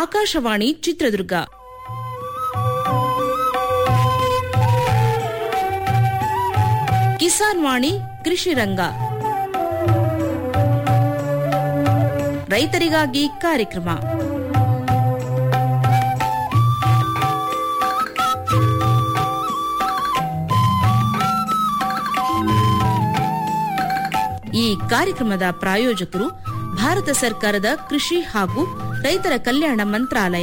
ಆಕಾಶವಾಣಿ ಚಿತ್ರದುರ್ಗ ಕಿಸಾನ್ ವಾಣಿ ಕೃಷಿ ರಂಗ ರೈತರಿಗಾಗಿ ಕಾರ್ಯಕ್ರಮ ಈ ಕಾರ್ಯಕ್ರಮದ ಪ್ರಾಯೋಜಕರು ಭಾರತ ಸರ್ಕಾರದ ಕೃಷಿ ಹಾಗೂ ರೈತರ ಕಲ್ಯಾಣ ಮಂತ್ರಾಲಯ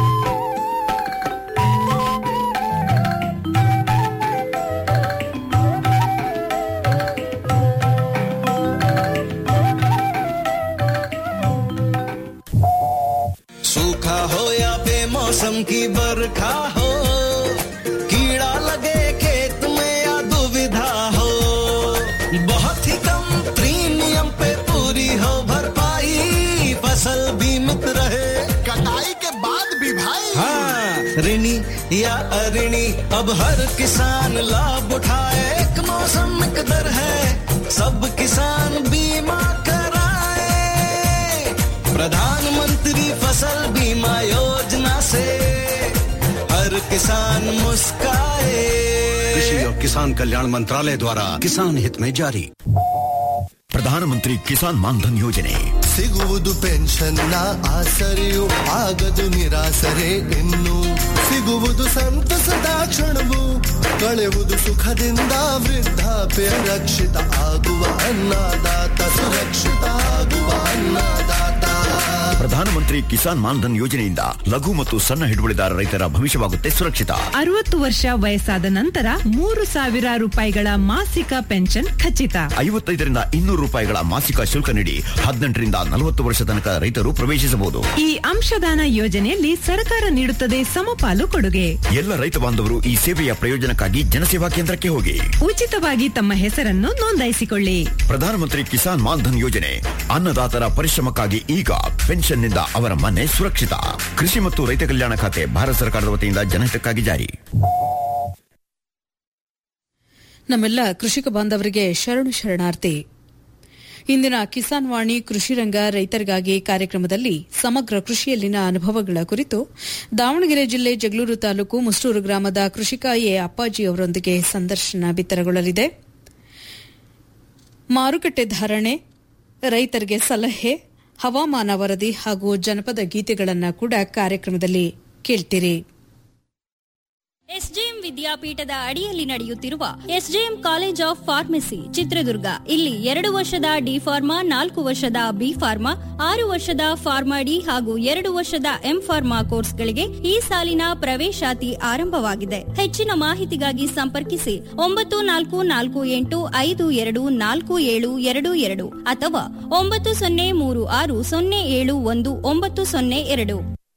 सूखा हो या बेमौसम की बरखा हो कीड़ा लगे खेत में या दुविधा हो बहुत ही कम प्रीमियम पे पूरी हो भरपाई फसल बीमित रहे कटाई के बाद भी भाई हाँ ऋणी या अऋणी अब हर किसान लाभ उठाए एक मौसम एक दर है सब किसान बीमा कराए प्रधानमंत्री फसल बीमा योजना से हर किसान मुस्काए कृषि और किसान कल्याण मंत्रालय द्वारा किसान हित में जारी ಪ್ರಧಾನಮಂತ್ರಿ ಕಿಸಾನ್ ಮಾನ್ಧನ್ ಯೋಜನೆ ಸಿಗುವುದು ಪೆನ್ಷನ್ನ ಆಸರೆಯು ಆಗದು ನಿರಾಸರೆ ಇನ್ನು ಸಿಗುವುದು ಸಂತಸದ ಕ್ಷಣವು ಕಳೆವುದು ಸುಖದಿಂದ ವೃದ್ಧಾಪ್ಯ ರಕ್ಷಿತ ಆಗುವ ಅನ್ನದಾತ ಸುರಕ್ಷಿತ ಆಗುವ ಅನ್ನದಾತ ಪ್ರಧಾನಮಂತ್ರಿ ಕಿಸಾನ್ ಮಾನ್ಧನ್ ಯೋಜನೆಯಿಂದ ಲಘು ಮತ್ತು ಸಣ್ಣ ಹಿಡುವಳಿದಾರ ರೈತರ ಭವಿಷ್ಯವಾಗುತ್ತೆ ಸುರಕ್ಷಿತ ಅರವತ್ತು ವರ್ಷ ವಯಸ್ಸಾದ ನಂತರ ಮೂರು ಸಾವಿರ ರೂಪಾಯಿಗಳ ಮಾಸಿಕ ಪೆನ್ಷನ್ ಖಚಿತ ಐವತ್ತೈದರಿಂದ ಇನ್ನೂರು ರೂಪಾಯಿಗಳ ಮಾಸಿಕ ಶುಲ್ಕ ನೀಡಿ ಹದಿನೆಂಟರಿಂದ ನಲವತ್ತು ವರ್ಷ ತನಕ ರೈತರು ಪ್ರವೇಶಿಸಬಹುದು ಈ ಅಂಶದಾನ ಯೋಜನೆಯಲ್ಲಿ ಸರ್ಕಾರ ನೀಡುತ್ತದೆ ಸಮಪಾಲು ಕೊಡುಗೆ ಎಲ್ಲ ರೈತ ಬಾಂಧವರು ಈ ಸೇವೆಯ ಪ್ರಯೋಜನಕ್ಕಾಗಿ ಜನಸೇವಾ ಕೇಂದ್ರಕ್ಕೆ ಹೋಗಿ ಉಚಿತವಾಗಿ ತಮ್ಮ ಹೆಸರನ್ನು ನೋಂದಾಯಿಸಿಕೊಳ್ಳಿ ಪ್ರಧಾನಮಂತ್ರಿ ಕಿಸಾನ್ ಮಾನ್ಧನ್ ಯೋಜನೆ ಅನ್ನದಾತರ ಪರಿಶ್ರಮಕ್ಕಾಗಿ ಈಗ ಪೆನ್ಷನ್ನಿಂದ ಅವರ ಮನೆ ಸುರಕ್ಷಿತ ಕೃಷಿ ಮತ್ತು ರೈತ ಕಲ್ಯಾಣ ಖಾತೆ ಭಾರತ ಸರ್ಕಾರದ ವತಿಯಿಂದ ಜನಹಿತಕ್ಕಾಗಿ ಜಾರಿ ನಮ್ಮೆಲ್ಲ ಕೃಷಿಕ ಬಾಂಧವರಿಗೆ ಶರಣು ಶರಣಾರ್ಥಿ ಇಂದಿನ ಕಿಸಾನ್ ವಾಣಿ ಕೃಷಿ ರಂಗ ರೈತರಿಗಾಗಿ ಕಾರ್ಯಕ್ರಮದಲ್ಲಿ ಸಮಗ್ರ ಕೃಷಿಯಲ್ಲಿನ ಅನುಭವಗಳ ಕುರಿತು ದಾವಣಗೆರೆ ಜಿಲ್ಲೆ ಜಗಳೂರು ತಾಲೂಕು ಮುಸ್ಟೂರು ಗ್ರಾಮದ ಕೃಷಿಕ ಎ ಅಪ್ಪಾಜಿ ಅವರೊಂದಿಗೆ ಸಂದರ್ಶನ ಬಿತ್ತರಗೊಳ್ಳಲಿದೆ ಮಾರುಕಟ್ಟೆ ಧಾರಣೆ ರೈತರಿಗೆ ಸಲಹೆ ಹವಾಮಾನ ವರದಿ ಹಾಗೂ ಜನಪದ ಗೀತೆಗಳನ್ನು ಕೂಡ ಕಾರ್ಯಕ್ರಮದಲ್ಲಿ ಕೇಳ್ತೀರಿ ಎಸ್ಜೆಎಂ ವಿದ್ಯಾಪೀಠದ ಅಡಿಯಲ್ಲಿ ನಡೆಯುತ್ತಿರುವ SJM college of pharmacy Chitradurga ಇಲ್ಲಿ ಎರಡು ವರ್ಷದ ಡಿ ಫಾರ್ಮಾ ನಾಲ್ಕು ವರ್ಷದ ಬಿ ಫಾರ್ಮಾ ಆರು ವರ್ಷದ ಫಾರ್ಮಾ ಡಿ ಹಾಗೂ ಎರಡು ವರ್ಷದ ಎಂ ಫಾರ್ಮಾ ಕೋರ್ಸ್ಗಳಿಗೆ ಈ ಸಾಲಿನ ಪ್ರವೇಶಾತಿ ಆರಂಭವಾಗಿದೆ ಹೆಚ್ಚಿನ ಮಾಹಿತಿಗಾಗಿ ಸಂಪರ್ಕಿಸಿ ಒಂಬತ್ತು ನಾಲ್ಕು ನಾಲ್ಕು ಎಂಟು ಐದು ಎರಡು ನಾಲ್ಕು ಏಳು ಎರಡು ಎರಡು ಅಥವಾ ಒಂಬತ್ತು ಸೊನ್ನೆ ಮೂರು ಆರು ಸೊನ್ನೆ ಏಳು ಒಂದು ಒಂಬತ್ತು ಸೊನ್ನೆ ಎರಡು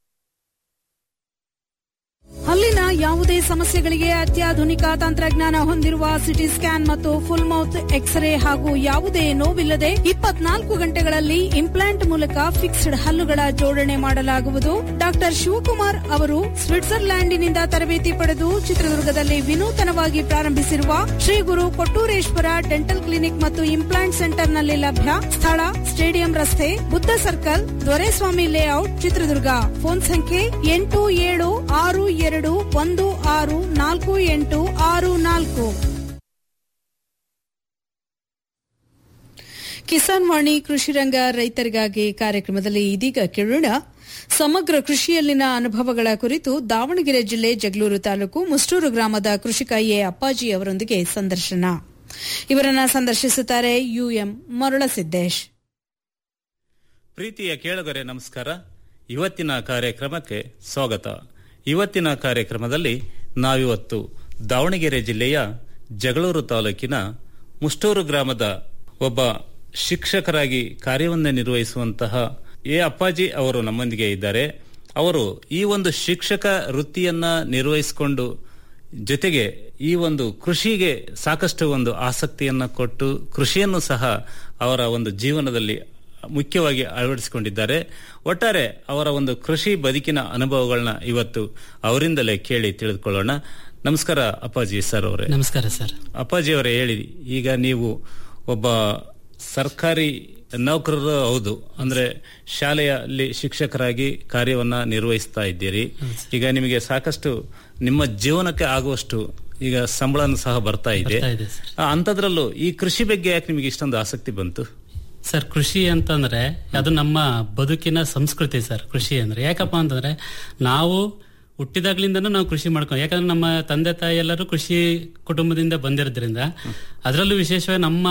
ಹಲ್ಲಿನ ಯಾವುದೇ ಸಮಸ್ಯೆಗಳಿಗೆ ಅತ್ಯಾಧುನಿಕ ತಂತ್ರಜ್ಞಾನ ಹೊಂದಿರುವ ಸಿಟಿ ಸ್ಕ್ಯಾನ್ ಮತ್ತು ಫುಲ್ ಮೌತ್ ಎಕ್ಸ್ರೇ ಹಾಗೂ ಯಾವುದೇ ನೋವಿಲ್ಲದೆ ಇಪ್ಪತ್ನಾಲ್ಕು ಗಂಟೆಗಳಲ್ಲಿ ಇಂಪ್ಲಾಂಟ್ ಮೂಲಕ ಫಿಕ್ಸ್ಡ್ ಹಲ್ಲುಗಳ ಜೋಡಣೆ ಮಾಡಲಾಗುವುದು ಡಾಕ್ಟರ್ ಶಿವಕುಮಾರ್ ಅವರು ಸ್ವಿಟ್ಜರ್ಲ್ಯಾಂಡಿನಿಂದ ತರಬೇತಿ ಪಡೆದು ಚಿತ್ರದುರ್ಗದಲ್ಲಿ ವಿನೂತನವಾಗಿ ಪ್ರಾರಂಭಿಸಿರುವ ಶ್ರೀ ಗುರು ಕೊಟ್ಟೂರೇಶ್ವರ ಡೆಂಟಲ್ ಕ್ಲಿನಿಕ್ ಮತ್ತು ಇಂಪ್ಲಾಂಟ್ ಸೆಂಟರ್ನಲ್ಲಿ ಲಭ್ಯ ಸ್ಥಳ ಸ್ಟೇಡಿಯಂ ರಸ್ತೆ Buddha circle Doreswamy layout Chitradurga phone ಸಂಖ್ಯೆ ಎಂಟು ಏಳು ಆರು ಎರಡು ಒಂದು ಆರು ನಾಲ್ಕು ಎಂಟು ಆರು ನಾಲ್ಕು ಕಿಸಾನ್ ವಾಣಿ ಕೃಷಿ ರಂಗ ರೈತರಿಗಾಗಿ ಕಾರ್ಯಕ್ರಮದಲ್ಲಿ ಇದೀಗ ಕೇಳೋಣ ಸಮಗ್ರ ಕೃಷಿಯಲ್ಲಿನ ಅನುಭವಗಳ ಕುರಿತು ದಾವಣಗೆರೆ ಜಿಲ್ಲೆ ಜಗಳೂರು ತಾಲೂಕು ಮುಸ್ಟೂರು ಗ್ರಾಮದ ಕೃಷಿಕ ಎ ಅಪ್ಪಾಜಿ ಅವರೊಂದಿಗೆ ಸಂದರ್ಶನ ಇವರನ್ನ ಸಂದರ್ಶಿಸುತ್ತಾರೆ ಯುಎಂ ಮರುಳಸಿದ್ದೇಶ್ ಪ್ರೀತಿಯ ಕೇಳುಗರೆ ನಮಸ್ಕಾರ ಇವತ್ತಿನ ಕಾರ್ಯಕ್ರಮಕ್ಕೆ ಸ್ವಾಗತ ಇವತ್ತಿನ ಕಾರ್ಯಕ್ರಮದಲ್ಲಿ ನಾವಿವತ್ತು ದಾವಣಗೆರೆ ಜಿಲ್ಲೆಯ ಜಗಳೂರು ತಾಲೂಕಿನ ಮುಷ್ಟೂರು ಗ್ರಾಮದ ಒಬ್ಬ ಶಿಕ್ಷಕರಾಗಿ ಕಾರ್ಯವನ್ನು ನಿರ್ವಹಿಸುವಂತಹ ಎ ಅಪ್ಪಾಜಿ ಅವರು ನಮ್ಮೊಂದಿಗೆ ಇದ್ದಾರೆ ಅವರು ಈ ಒಂದು ಶಿಕ್ಷಕ ವೃತ್ತಿಯನ್ನ ನಿರ್ವಹಿಸಿಕೊಂಡು ಜೊತೆಗೆ ಈ ಒಂದು ಕೃಷಿಗೆ ಸಾಕಷ್ಟು ಒಂದು ಆಸಕ್ತಿಯನ್ನ ಕೊಟ್ಟು ಕೃಷಿಯನ್ನು ಸಹ ಅವರ ಒಂದು ಜೀವನದಲ್ಲಿ ಮುಖ್ಯವಾಗಿ ಅಳವಡಿಸಿಕೊಂಡಿದ್ದಾರೆ ಒಟ್ಟಾರೆ ಅವರ ಒಂದು ಕೃಷಿ ಬದುಕಿನ ಅನುಭವಗಳನ್ನ ಇವತ್ತು ಅವರಿಂದಲೇ ಕೇಳಿ ತಿಳಿದುಕೊಳ್ಳೋಣ ನಮಸ್ಕಾರ ಅಪ್ಪಾಜಿ ಸರ್ ಅವರೇ ನಮಸ್ಕಾರ ಸರ್ ಅಪ್ಪಾಜಿ ಅವರೇ ಹೇಳಿ ಈಗ ನೀವು ಒಬ್ಬ ಸರ್ಕಾರಿ ನೌಕರರು ಹೌದು ಅಂದ್ರೆ ಶಾಲೆಯಲ್ಲಿ ಶಿಕ್ಷಕರಾಗಿ ಕಾರ್ಯವನ್ನ ನಿರ್ವಹಿಸ್ತಾ ಇದ್ದೀರಿ ಈಗ ನಿಮಗೆ ಸಾಕಷ್ಟು ನಿಮ್ಮ ಜೀವನಕ್ಕೆ ಆಗುವಷ್ಟು ಈಗ ಸಂಬಳನೂ ಸಹ ಬರ್ತಾ ಇದೆ ಬರ್ತಾ ಇದೆ ಸರ್. ಆ, ಅಂಥದ್ರಲ್ಲೂ ಈ ಕೃಷಿ ಬಗ್ಗೆ ಯಾಕೆ ನಿಮಗೆ ಇಷ್ಟೊಂದು ಆಸಕ್ತಿ ಬಂತು ಸರ್ ಕೃಷಿ ಅಂತಂದ್ರೆ ಅದು ನಮ್ಮ ಬದುಕಿನ ಸಂಸ್ಕೃತಿ ಸರ್ ಕೃಷಿ ಅಂದ್ರೆ ಯಾಕಪ್ಪ ಅಂತಂದ್ರೆ ನಾವು ಹುಟ್ಟಿದಾಗ್ಲಿಂದನೂ ನಾವು ಕೃಷಿ ಮಾಡ್ಕೊಂಡು ಯಾಕಂದ್ರೆ ನಮ್ಮ ತಂದೆ ತಾಯಿ ಎಲ್ಲರೂ ಕೃಷಿ ಕುಟುಂಬದಿಂದ ಬಂದಿರೋದ್ರಿಂದ ಅದರಲ್ಲೂ ವಿಶೇಷವಾಗಿ ನಮ್ಮ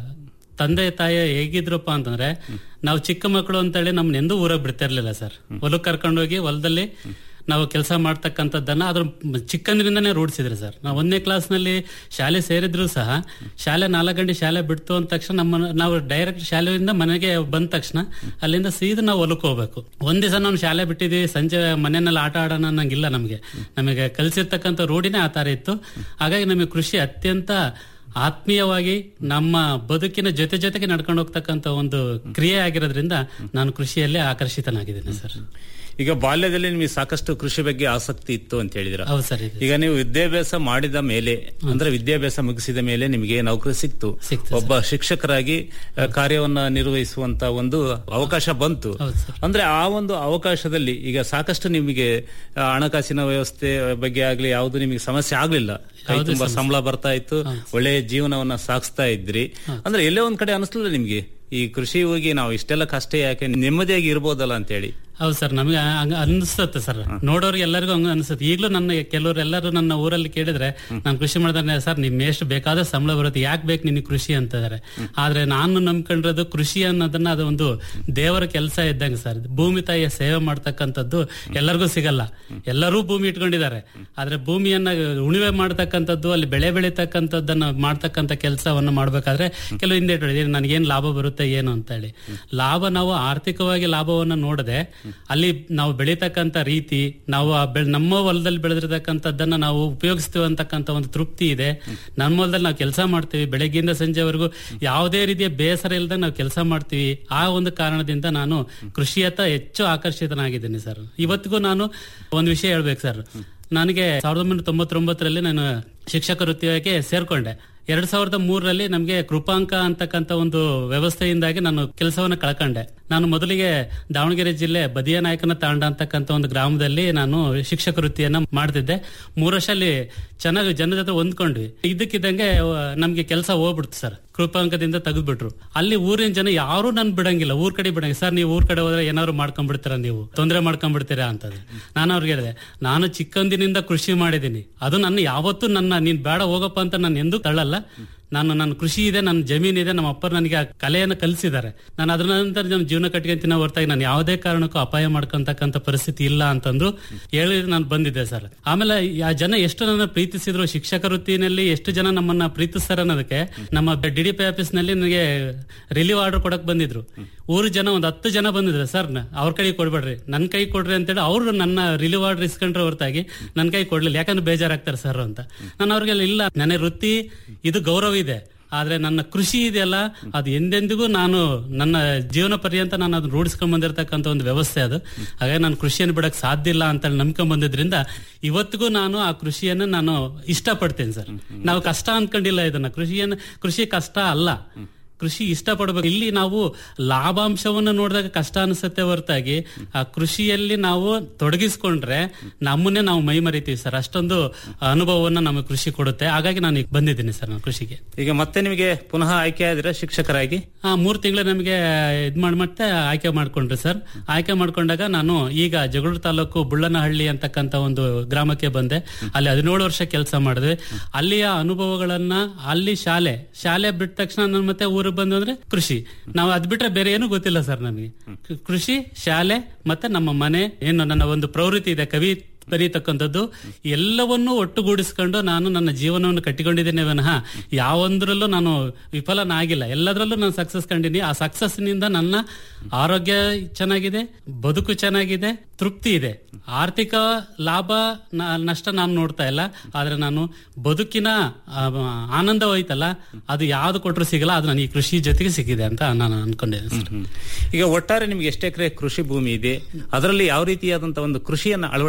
ತಂದೆ ತಾಯಿ ಹೇಗಿದ್ರಪ್ಪ ಅಂತಂದ್ರೆ ನಾವು ಚಿಕ್ಕ ಮಕ್ಕಳು ಅಂತೇಳಿ ನಮ್ನ ಎಂದೂ ಊರಾಗ ಬಿಡ್ತಾ ಇರ್ಲಿಲ್ಲ ಸರ್ ಹೊಲಕ್ಕೆ ಕರ್ಕೊಂಡೋಗಿ ಹೊಲದಲ್ಲಿ ನಾವು ಕೆಲಸ ಮಾಡ್ತಕ್ಕಂಥದ್ದನ್ನ ಅದ್ರ ಚಿಕ್ಕಂದ್ರಿಂದನೇ ರೂಢಿಸಿದ್ರು ಸರ್ ನಾವು ಒಂದನೇ ಕ್ಲಾಸ್ನಲ್ಲಿ ಶಾಲೆ ಸೇರಿದ್ರು ಸಹ ಶಾಲೆ ನಾಲ್ಕು ಗಂಟೆ ಶಾಲೆ ಬಿಡ್ತು ಅಂದ ತಕ್ಷಣ ನಮ್ಮ ನಾವು ಡೈರೆಕ್ಟ್ ಶಾಲೆಯಿಂದ ಮನೆಗೆ ಬಂದ ತಕ್ಷಣ ಅಲ್ಲಿಂದ ಸೀದಾ ನಾವು ಹೊಲಕ್ಕೆ ಹೋಗ್ಬೇಕು ಒಂದ್ ದಿವಸ ನಾವು ಶಾಲೆ ಬಿಟ್ಟಿದ್ದೀವಿ ಸಂಜೆ ಮನೆಯಲ್ಲಿ ಆಟ ಆಡೋಣ ಅನ್ನಂಗಿಲ್ಲ ನಮಗೆ ನಮಗೆ ಕಲಿಸಿರ್ತಕ್ಕಂಥ ರೂಢಿನೇ ಆ ತರ ಇತ್ತು ಹಾಗಾಗಿ ನಮಗೆ ಕೃಷಿ ಅತ್ಯಂತ ಆತ್ಮೀಯವಾಗಿ ನಮ್ಮ ಬದುಕಿನ ಜೊತೆ ಜೊತೆಗೆ ನಡ್ಕೊಂಡು ಹೋಗ್ತಕ್ಕಂಥ ಒಂದು ಕ್ರಿಯೆ ಆಗಿರೋದ್ರಿಂದ ನಾನು ಕೃಷಿಯಲ್ಲೇ ಆಕರ್ಷಿತನಾಗಿದ್ದೇನೆ ಸರ್ ಈಗ ಬಾಲ್ಯದಲ್ಲಿ ನಿಮಗೆ ಸಾಕಷ್ಟು ಕೃಷಿ ಬಗ್ಗೆ ಆಸಕ್ತಿ ಇತ್ತು ಅಂತ ಹೇಳಿದ್ರ ಹೌದು ಸರ್ ಇದೆ ಈಗ ನೀವು ವಿದ್ಯಾಭ್ಯಾಸ ಮಾಡಿದ ಮೇಲೆ ಅಂದ್ರೆ ವಿದ್ಯಾಭ್ಯಾಸ ಮುಗಿಸಿದ ಮೇಲೆ ನಿಮಗೆ ನೌಕರಿ ಸಿಕ್ತು ಸಿಕ್ತು ಒಬ್ಬ ಶಿಕ್ಷಕರಾಗಿ ಆ, ಕಾರ್ಯವನ್ನ ನಿರ್ವಹಿಸುವಂತ ಒಂದು ಅವಕಾಶ ಬಂತು ಹೌದು ಸರ್. ಅಂದ್ರೆ ಆ ಒಂದು ಅವಕಾಶದಲ್ಲಿ ಈಗ ಸಾಕಷ್ಟು ನಿಮಗೆ ಆ, ಹಣಕಾಸಿನ ವ್ಯವಸ್ಥೆ ಬಗ್ಗೆ ಆಗ್ಲಿ ಯಾವುದು ನಿಮಗೆ ಸಮಸ್ಯೆ ಆಗ್ಲಿಲ್ಲ ಕೈ ಯಾವುದೇ ತುಂಬಾ ಸಮಸ್ಯೆ. ಸಂಬಳ ಬರ್ತಾ ಇತ್ತು ಒಳ್ಳೆಯ ಜೀವನವನ್ನ ಸಾಗಿಸ್ತಾ ಇದ್ರಿ ಅಂದ್ರೆ ಎಲ್ಲೇ ಒಂದ್ ಕಡೆ ಅನಿಸ್ಲಿಲ್ಲ ನಿಮ್ಗೆ ಈ ಕೃಷಿ ಹೋಗಿ ನಾವು ಇಷ್ಟೆಲ್ಲ ಕಷ್ಟ ಯಾಕೆ ನೆಮ್ಮದಿಯಾಗಿ ಇರ್ಬೋದಲ್ಲ ಅಂತ ಹೇಳಿ ಹೌದು ಸರ್ ನಮಗೆ ಹಂಗ ಅನಿಸುತ್ತೆ ಸರ್ ನೋಡೋರಿಗೆ ಎಲ್ಲರಿಗೂ ಹಂಗ ಅನಿಸುತ್ತೆ ಈಗಲೂ ನನ್ನ ಕೆಲವರು ಎಲ್ಲರೂ ನನ್ನ ಊರಲ್ಲಿ ಕೇಳಿದ್ರೆ ನಾನು ಕೃಷಿ ಮಾಡಿದ್ರೆ ಸರ್ ನಿಮ್ ಎಷ್ಟು ಬೇಕಾದ ಸಂಬಳ ಬರುತ್ತೆ ಯಾಕೆ ಬೇಕು ನಿನಗೆ ಕೃಷಿ ಅಂತಿದ್ದಾರೆ ಆದ್ರೆ ನಾನು ನಂಬ್ಕೊಂಡಿರೋದು ಕೃಷಿ ಅನ್ನೋದನ್ನ ಅದು ಒಂದು ದೇವರ ಕೆಲಸ ಇದ್ದಂಗೆ ಸರ್ ಭೂಮಿ ತಾಯಿಯ ಸೇವೆ ಮಾಡ್ತಕ್ಕಂಥದ್ದು ಎಲ್ಲರಿಗೂ ಸಿಗಲ್ಲ ಎಲ್ಲರೂ ಭೂಮಿ ಇಟ್ಕೊಂಡಿದ್ದಾರೆ ಆದ್ರೆ ಭೂಮಿಯನ್ನ ಉಣಿವೆ ಮಾಡ್ತಕ್ಕಂಥದ್ದು ಅಲ್ಲಿ ಬೆಳೆ ಬೆಳೀತಕ್ಕಂಥದ್ದನ್ನ ಮಾಡ್ತಕ್ಕಂಥ ಕೆಲಸವನ್ನು ಮಾಡ್ಬೇಕಾದ್ರೆ ಕೆಲವು ಹಿಂದೆ ಇಟ್ಕೊಂಡಿದ್ದೀರಿ ನನಗೇನು ಲಾಭ ಬರುತ್ತೆ ಏನು ಅಂತ ಹೇಳಿ ಲಾಭ ನಾವು ಆರ್ಥಿಕವಾಗಿ ಲಾಭವನ್ನ ನೋಡದೆ ಅಲ್ಲಿ ನಾವು ಬೆಳೀತಕ್ಕಂಥ ರೀತಿ ನಾವು ಆ ಬೆಳ್- ನಮ್ಮ ಹೊಲದಲ್ಲಿ ಬೆಳೆದಿರ್ತಕ್ಕಂಥದ್ದನ್ನ ನಾವು ಉಪಯೋಗಿಸ್ತೀವಿ ಅಂತಕ್ಕಂಥ ಒಂದು ತೃಪ್ತಿ ಇದೆ ನಮ್ಮ ಹೊಲದಲ್ಲಿ ನಾವು ಕೆಲಸ ಮಾಡ್ತೀವಿ ಬೆಳಗ್ಗೆಯಿಂದ ಸಂಜೆವರೆಗೂ ಯಾವುದೇ ರೀತಿಯ ಬೇಸರ ಇಲ್ಲದೆ ನಾವು ಕೆಲಸ ಮಾಡ್ತೀವಿ ಆ ಒಂದು ಕಾರಣದಿಂದ ನಾನು ಕೃಷಿಯತ್ತ ಹೆಚ್ಚು ಆಕರ್ಷಿತನಾಗಿದ್ದೀನಿ ಸರ್ ಇವತ್ತಿಗೂ ನಾನು ಒಂದು ವಿಷಯ ಹೇಳ್ಬೇಕು ಸರ್ ನನಗೆ ಸಾವಿರದ ಒಂಬೈನೂರ ತೊಂಬತ್ತೊಂಬತ್ತರಲ್ಲಿ ನಾನು ಶಿಕ್ಷಕ ವೃತ್ತಿಯಾಗಿ ಸೇರ್ಕೊಂಡೆ ಎರಡ್ ಸಾವಿರದ ಮೂರರಲ್ಲಿ ನಮಗೆ ಕೃಪಾಂಕ ಅಂತಕ್ಕಂಥ ಒಂದು ವ್ಯವಸ್ಥೆಯಿಂದಾಗಿ ನಾನು ಕೆಲಸವನ್ನ ಕಳ್ಕೊಂಡೆ ನಾನು ಮೊದಲಿಗೆ ದಾವಣಗೆರೆ ಜಿಲ್ಲೆ ಬದಿಯ ನಾಯಕನ ತಾಂಡ ಅಂತಕ್ಕಂಥ ಒಂದು ಗ್ರಾಮದಲ್ಲಿ ನಾನು ಶಿಕ್ಷಕ ವೃತ್ತಿಯನ್ನ ಮಾಡ್ತಿದ್ದೆ ಮೂರು ವರ್ಷ ಅಲ್ಲಿ ಚೆನ್ನಾಗಿ ಜನ ಜೊತೆ ಹೊಂದ್ಕೊಂಡ್ವಿ ಇದಕ್ಕಿದ್ದಂಗೆ ಆ, ನಮ್ಗೆ ಕೆಲಸ ಹೋಗ್ಬಿಡ್ತು ಸರ್ ಕೃಪಾಂಕದಿಂದ ತೆಗೆದ್ಬಿಟ್ರು ಅಲ್ಲಿ ಊರಿನ ಜನ ಯಾರು ನನ್ ಬಿಡಂಗಿಲ್ಲ ಊರ್ ಕಡೆ ಬಿಡಂಗಿಲ್ಲ ಸರ್ ನೀವು ಊರ್ ಕಡೆ ಹೋದ್ರೆ ಏನಾದ್ರು ಮಾಡ್ಕೊಂಡ್ಬಿಡ್ತೀರಾ ನೀವು ತೊಂದರೆ ಮಾಡ್ಕೊಂಡ್ಬಿಡ್ತೀರಾ ಅಂತಂದ್ರೆ ನಾನು ಅವ್ರಿಗೆ ಹೇಳಿದೆ ನಾನು ಚಿಕ್ಕಂದಿನಿಂದ ಕೃಷಿ ಮಾಡಿದ್ದೀನಿ ಅದು ನನ್ನ ಯಾವತ್ತೂ ನನ್ನ ನೀನ್ ಬೇಡ ಹೋಗಪ್ಪ ಅಂತ ನಾನು ಎಂದೂ ತಳ್ಳಲ್ಲ ನಾನು ನನ್ನ ಕೃಷಿ ಇದೆ ನನ್ನ ಜಮೀನ್ ಇದೆ ನಮ್ಮ ಅಪ್ಪ ನನಗೆ ಆ ಕಲೆಯನ್ನು ಕಲಿಸಿದ್ದಾರೆ ನಾನು ಅದ್ರ ನಂತರ ನನ್ನ ಜೀವನ ಕಟ್ಕೊಂತಿನ ಹೊರತಾಗಿ ನಾನು ಯಾವುದೇ ಕಾರಣಕ್ಕೂ ಅಪಾಯ ಮಾಡ್ಕೊಂತಕ್ಕಂಥ ಪರಿಸ್ಥಿತಿ ಇಲ್ಲ ಅಂತಂದು ಹೇಳಿ ನಾನು ಬಂದಿದ್ದೆ ಸರ್ ಆಮೇಲೆ ಆ ಜನ ಎಷ್ಟು ನನ್ನ ಪ್ರೀತಿಸಿದ್ರು ಶಿಕ್ಷಕ ವೃತ್ತಿನಲ್ಲಿ ಎಷ್ಟು ಜನ ನಮ್ಮನ್ನ ಪ್ರೀತಿಸ್ತಾರೆ ಅನ್ನೋದಕ್ಕೆ ನಮ್ಮ ಡಿ ಡಿ ಪಿ ಆಫೀಸ್ ನಲ್ಲಿ ನನಗೆ ರಿಲೀವ್ ಆರ್ಡರ್ ಕೊಡಕ್ ಬಂದಿದ್ರು ಊರು ಜನ ಒಂದ್ ಹತ್ತು ಜನ ಬಂದಿದ್ರು ಸರ್ ಅವ್ರ ಕೈ ಕೊಡ್ಬೇಡ್ರಿ ನನ್ನ ಕೈ ಕೊಡ್ರಿ ಅಂತೇಳಿ ಅವ್ರು ನನ್ನ ರಿಲೀವ್ ಆರ್ಡರ್ ಇಸ್ಕೊಂಡ್ರೆ ಹೊರತಾಗಿ ನನ್ನ ಕೈ ಕೊಡ್ಲಿಲ್ಲ ಯಾಕಂದ್ರೆ ಬೇಜಾರಾಗ್ತಾರೆ ಸರ್ ಅಂತ ನಾನು ಅವ್ರಿಗೆ ಇಲ್ಲ ನನ್ನ ವೃತ್ತಿ ಇದು ಗೌರವ ಇದೆ ಆದ್ರೆ ನನ್ನ ಕೃಷಿ ಇದೆಯಲ್ಲ ಅದು ಎಂದೆಂದಿಗೂ ನಾನು ನನ್ನ ಜೀವನ ಪರ್ಯಂತ ನಾನು ಅದನ್ನ ರೂಢಿಸ್ಕೊಂಡ್ ಬಂದಿರತಕ್ಕಂತ ಒಂದು ವ್ಯವಸ್ಥೆ ಅದು ಹಾಗಾಗಿ ನಾನು ಕೃಷಿಯನ್ನು ಬಿಡಕ್ ಸಾಧ್ಯ ಇಲ್ಲ ಅಂತ ನಂಬ್ಕೊಂಡ್ ಬಂದಿದ್ರಿಂದ ಇವತ್ತಿಗೂ ನಾನು ಆ ಕೃಷಿಯನ್ನ ನಾನು ಇಷ್ಟಪಡ್ತೇನೆ ಸರ್ ನಾವು ಕಷ್ಟ ಅನ್ಕೊಂಡಿಲ್ಲ ಇದನ್ನ ಕೃಷಿಯನ್ನ ಕೃಷಿ ಕಷ್ಟ ಅಲ್ಲ ಕೃಷಿ ಇಷ್ಟಪಡ್ಬೇಕು ಇಲ್ಲಿ ನಾವು ಲಾಭಾಂಶವನ್ನು ನೋಡಿದಾಗ ಕಷ್ಟ ಅನಿಸುತ್ತೆ ಹೊರತಾಗಿ ಆ ಕೃಷಿಯಲ್ಲಿ ನಾವು ತೊಡಗಿಸ್ಕೊಂಡ್ರೆ ನಮ್ಮನ್ನೇ ನಾವು ಮೈ ಮರಿತೀವಿ ಸರ್ ಅಷ್ಟೊಂದು ಅನುಭವವನ್ನ ನಮಗೆ ಕೃಷಿ ಕೊಡುತ್ತೆ ಹಾಗಾಗಿ ನಾನು ಈಗ ಬಂದಿದ್ದೀನಿ ಸರ್ ನಾನು ಕೃಷಿಗೆ ಈಗ ಮತ್ತೆ ನಿಮಗೆ ಪುನಃ ಆಯ್ಕೆ ಆದ್ರೆ ಶಿಕ್ಷಕರಾಗಿ ಆ ಮೂರ್ ತಿಂಗಳು ನಮಗೆ ಇದ್ ಮಾಡಿ ಮತ್ತೆ ಆಯ್ಕೆ ಮಾಡ್ಕೊಂಡ್ರಿ ಸರ್ ಆಯ್ಕೆ ಮಾಡ್ಕೊಂಡಾಗ ನಾನು ಈಗ ಜಗಳೂರು ತಾಲೂಕು ಬುಳ್ಳನಹಳ್ಳಿ ಅಂತಕ್ಕಂತ ಒಂದು ಗ್ರಾಮಕ್ಕೆ ಬಂದೆ ಅಲ್ಲಿ ಹದಿನೇಳು ವರ್ಷ ಕೆಲಸ ಮಾಡಿದ್ವಿ ಅಲ್ಲಿಯ ಅನುಭವಗಳನ್ನ ಅಲ್ಲಿ ಶಾಲೆ ಶಾಲೆ ಬಿಟ್ಟ ತಕ್ಷಣ ನಾನು ಮತ್ತೆ ಊರಿಗೆ ಬಂದು ಅಂದ್ರೆ ಕೃಷಿ ನಾವು ಅದ್ ಬಿಟ್ರೆ ಬೇರೆ ಏನು ಗೊತ್ತಿಲ್ಲ ಸರ್ ನನಗೆ ಕೃ- ಕೃಷಿ ಶಾಲೆ ಮತ್ತೆ ನಮ್ಮ ಮನೆ ಏನು ನನ್ನ ಒಂದು ಪ್ರವೃತ್ತಿ ಇದೆ ಕವಿ ಬರೀತಕ್ಕಂಥದ್ದು ಎಲ್ಲವನ್ನೂ ಒಟ್ಟುಗೂಡಿಸ್ಕೊಂಡು ನಾನು ನನ್ನ ಜೀವನವನ್ನು ಕಟ್ಟಿಕೊಂಡಿದ್ದೇನೆ ವಿನಃ ಯಾವೊಂದರಲ್ಲೂ ನಾನು ವಿಫಲನಾಗಿಲ್ಲ ಎಲ್ಲದರಲ್ಲೂ ನಾನು ಸಕ್ಸಸ್ ಕಂಡಿನಿ ಆ ಸಕ್ಸಸ್ ನಿಂದ ನನ್ನ ಆರೋಗ್ಯ ಚೆನ್ನಾಗಿದೆ ಬದುಕು ಚೆನ್ನಾಗಿದೆ ತೃಪ್ತಿ ಇದೆ ಆರ್ಥಿಕ ಲಾಭ ನ- ನಷ್ಟ ನಾನು ನೋಡ್ತಾ ಇಲ್ಲ ಆದ್ರೆ ನಾನು ಬದುಕಿನ ಆ, ಆನಂದ ಹೋಯ್ತಲ್ಲ ಅದು ಯಾವ್ದು ಕೊಟ್ಟರು ಸಿಗಲ್ಲ ಅದು ನನಗೆ ಈ ಕೃಷಿ ಜೊತೆಗೆ ಸಿಕ್ಕಿದೆ ಅಂತ ನಾನು ಅನ್ಕೊಂಡಿದ್ದೆ ಸರ್ ಈಗ ಒಟ್ಟಾರೆ ನಿಮ್ಗೆ ಎಷ್ಟು ಎಕರೆ ಕೃಷಿ ಭೂಮಿ ಇದೆ ಅದರಲ್ಲಿ ಯಾವ ರೀತಿಯಾದಂತಹ ಒಂದು ಕೃಷಿಯನ್ನ ಅಳವಡಿಸಿಕೊಂಡಿದ್ದೀರಾ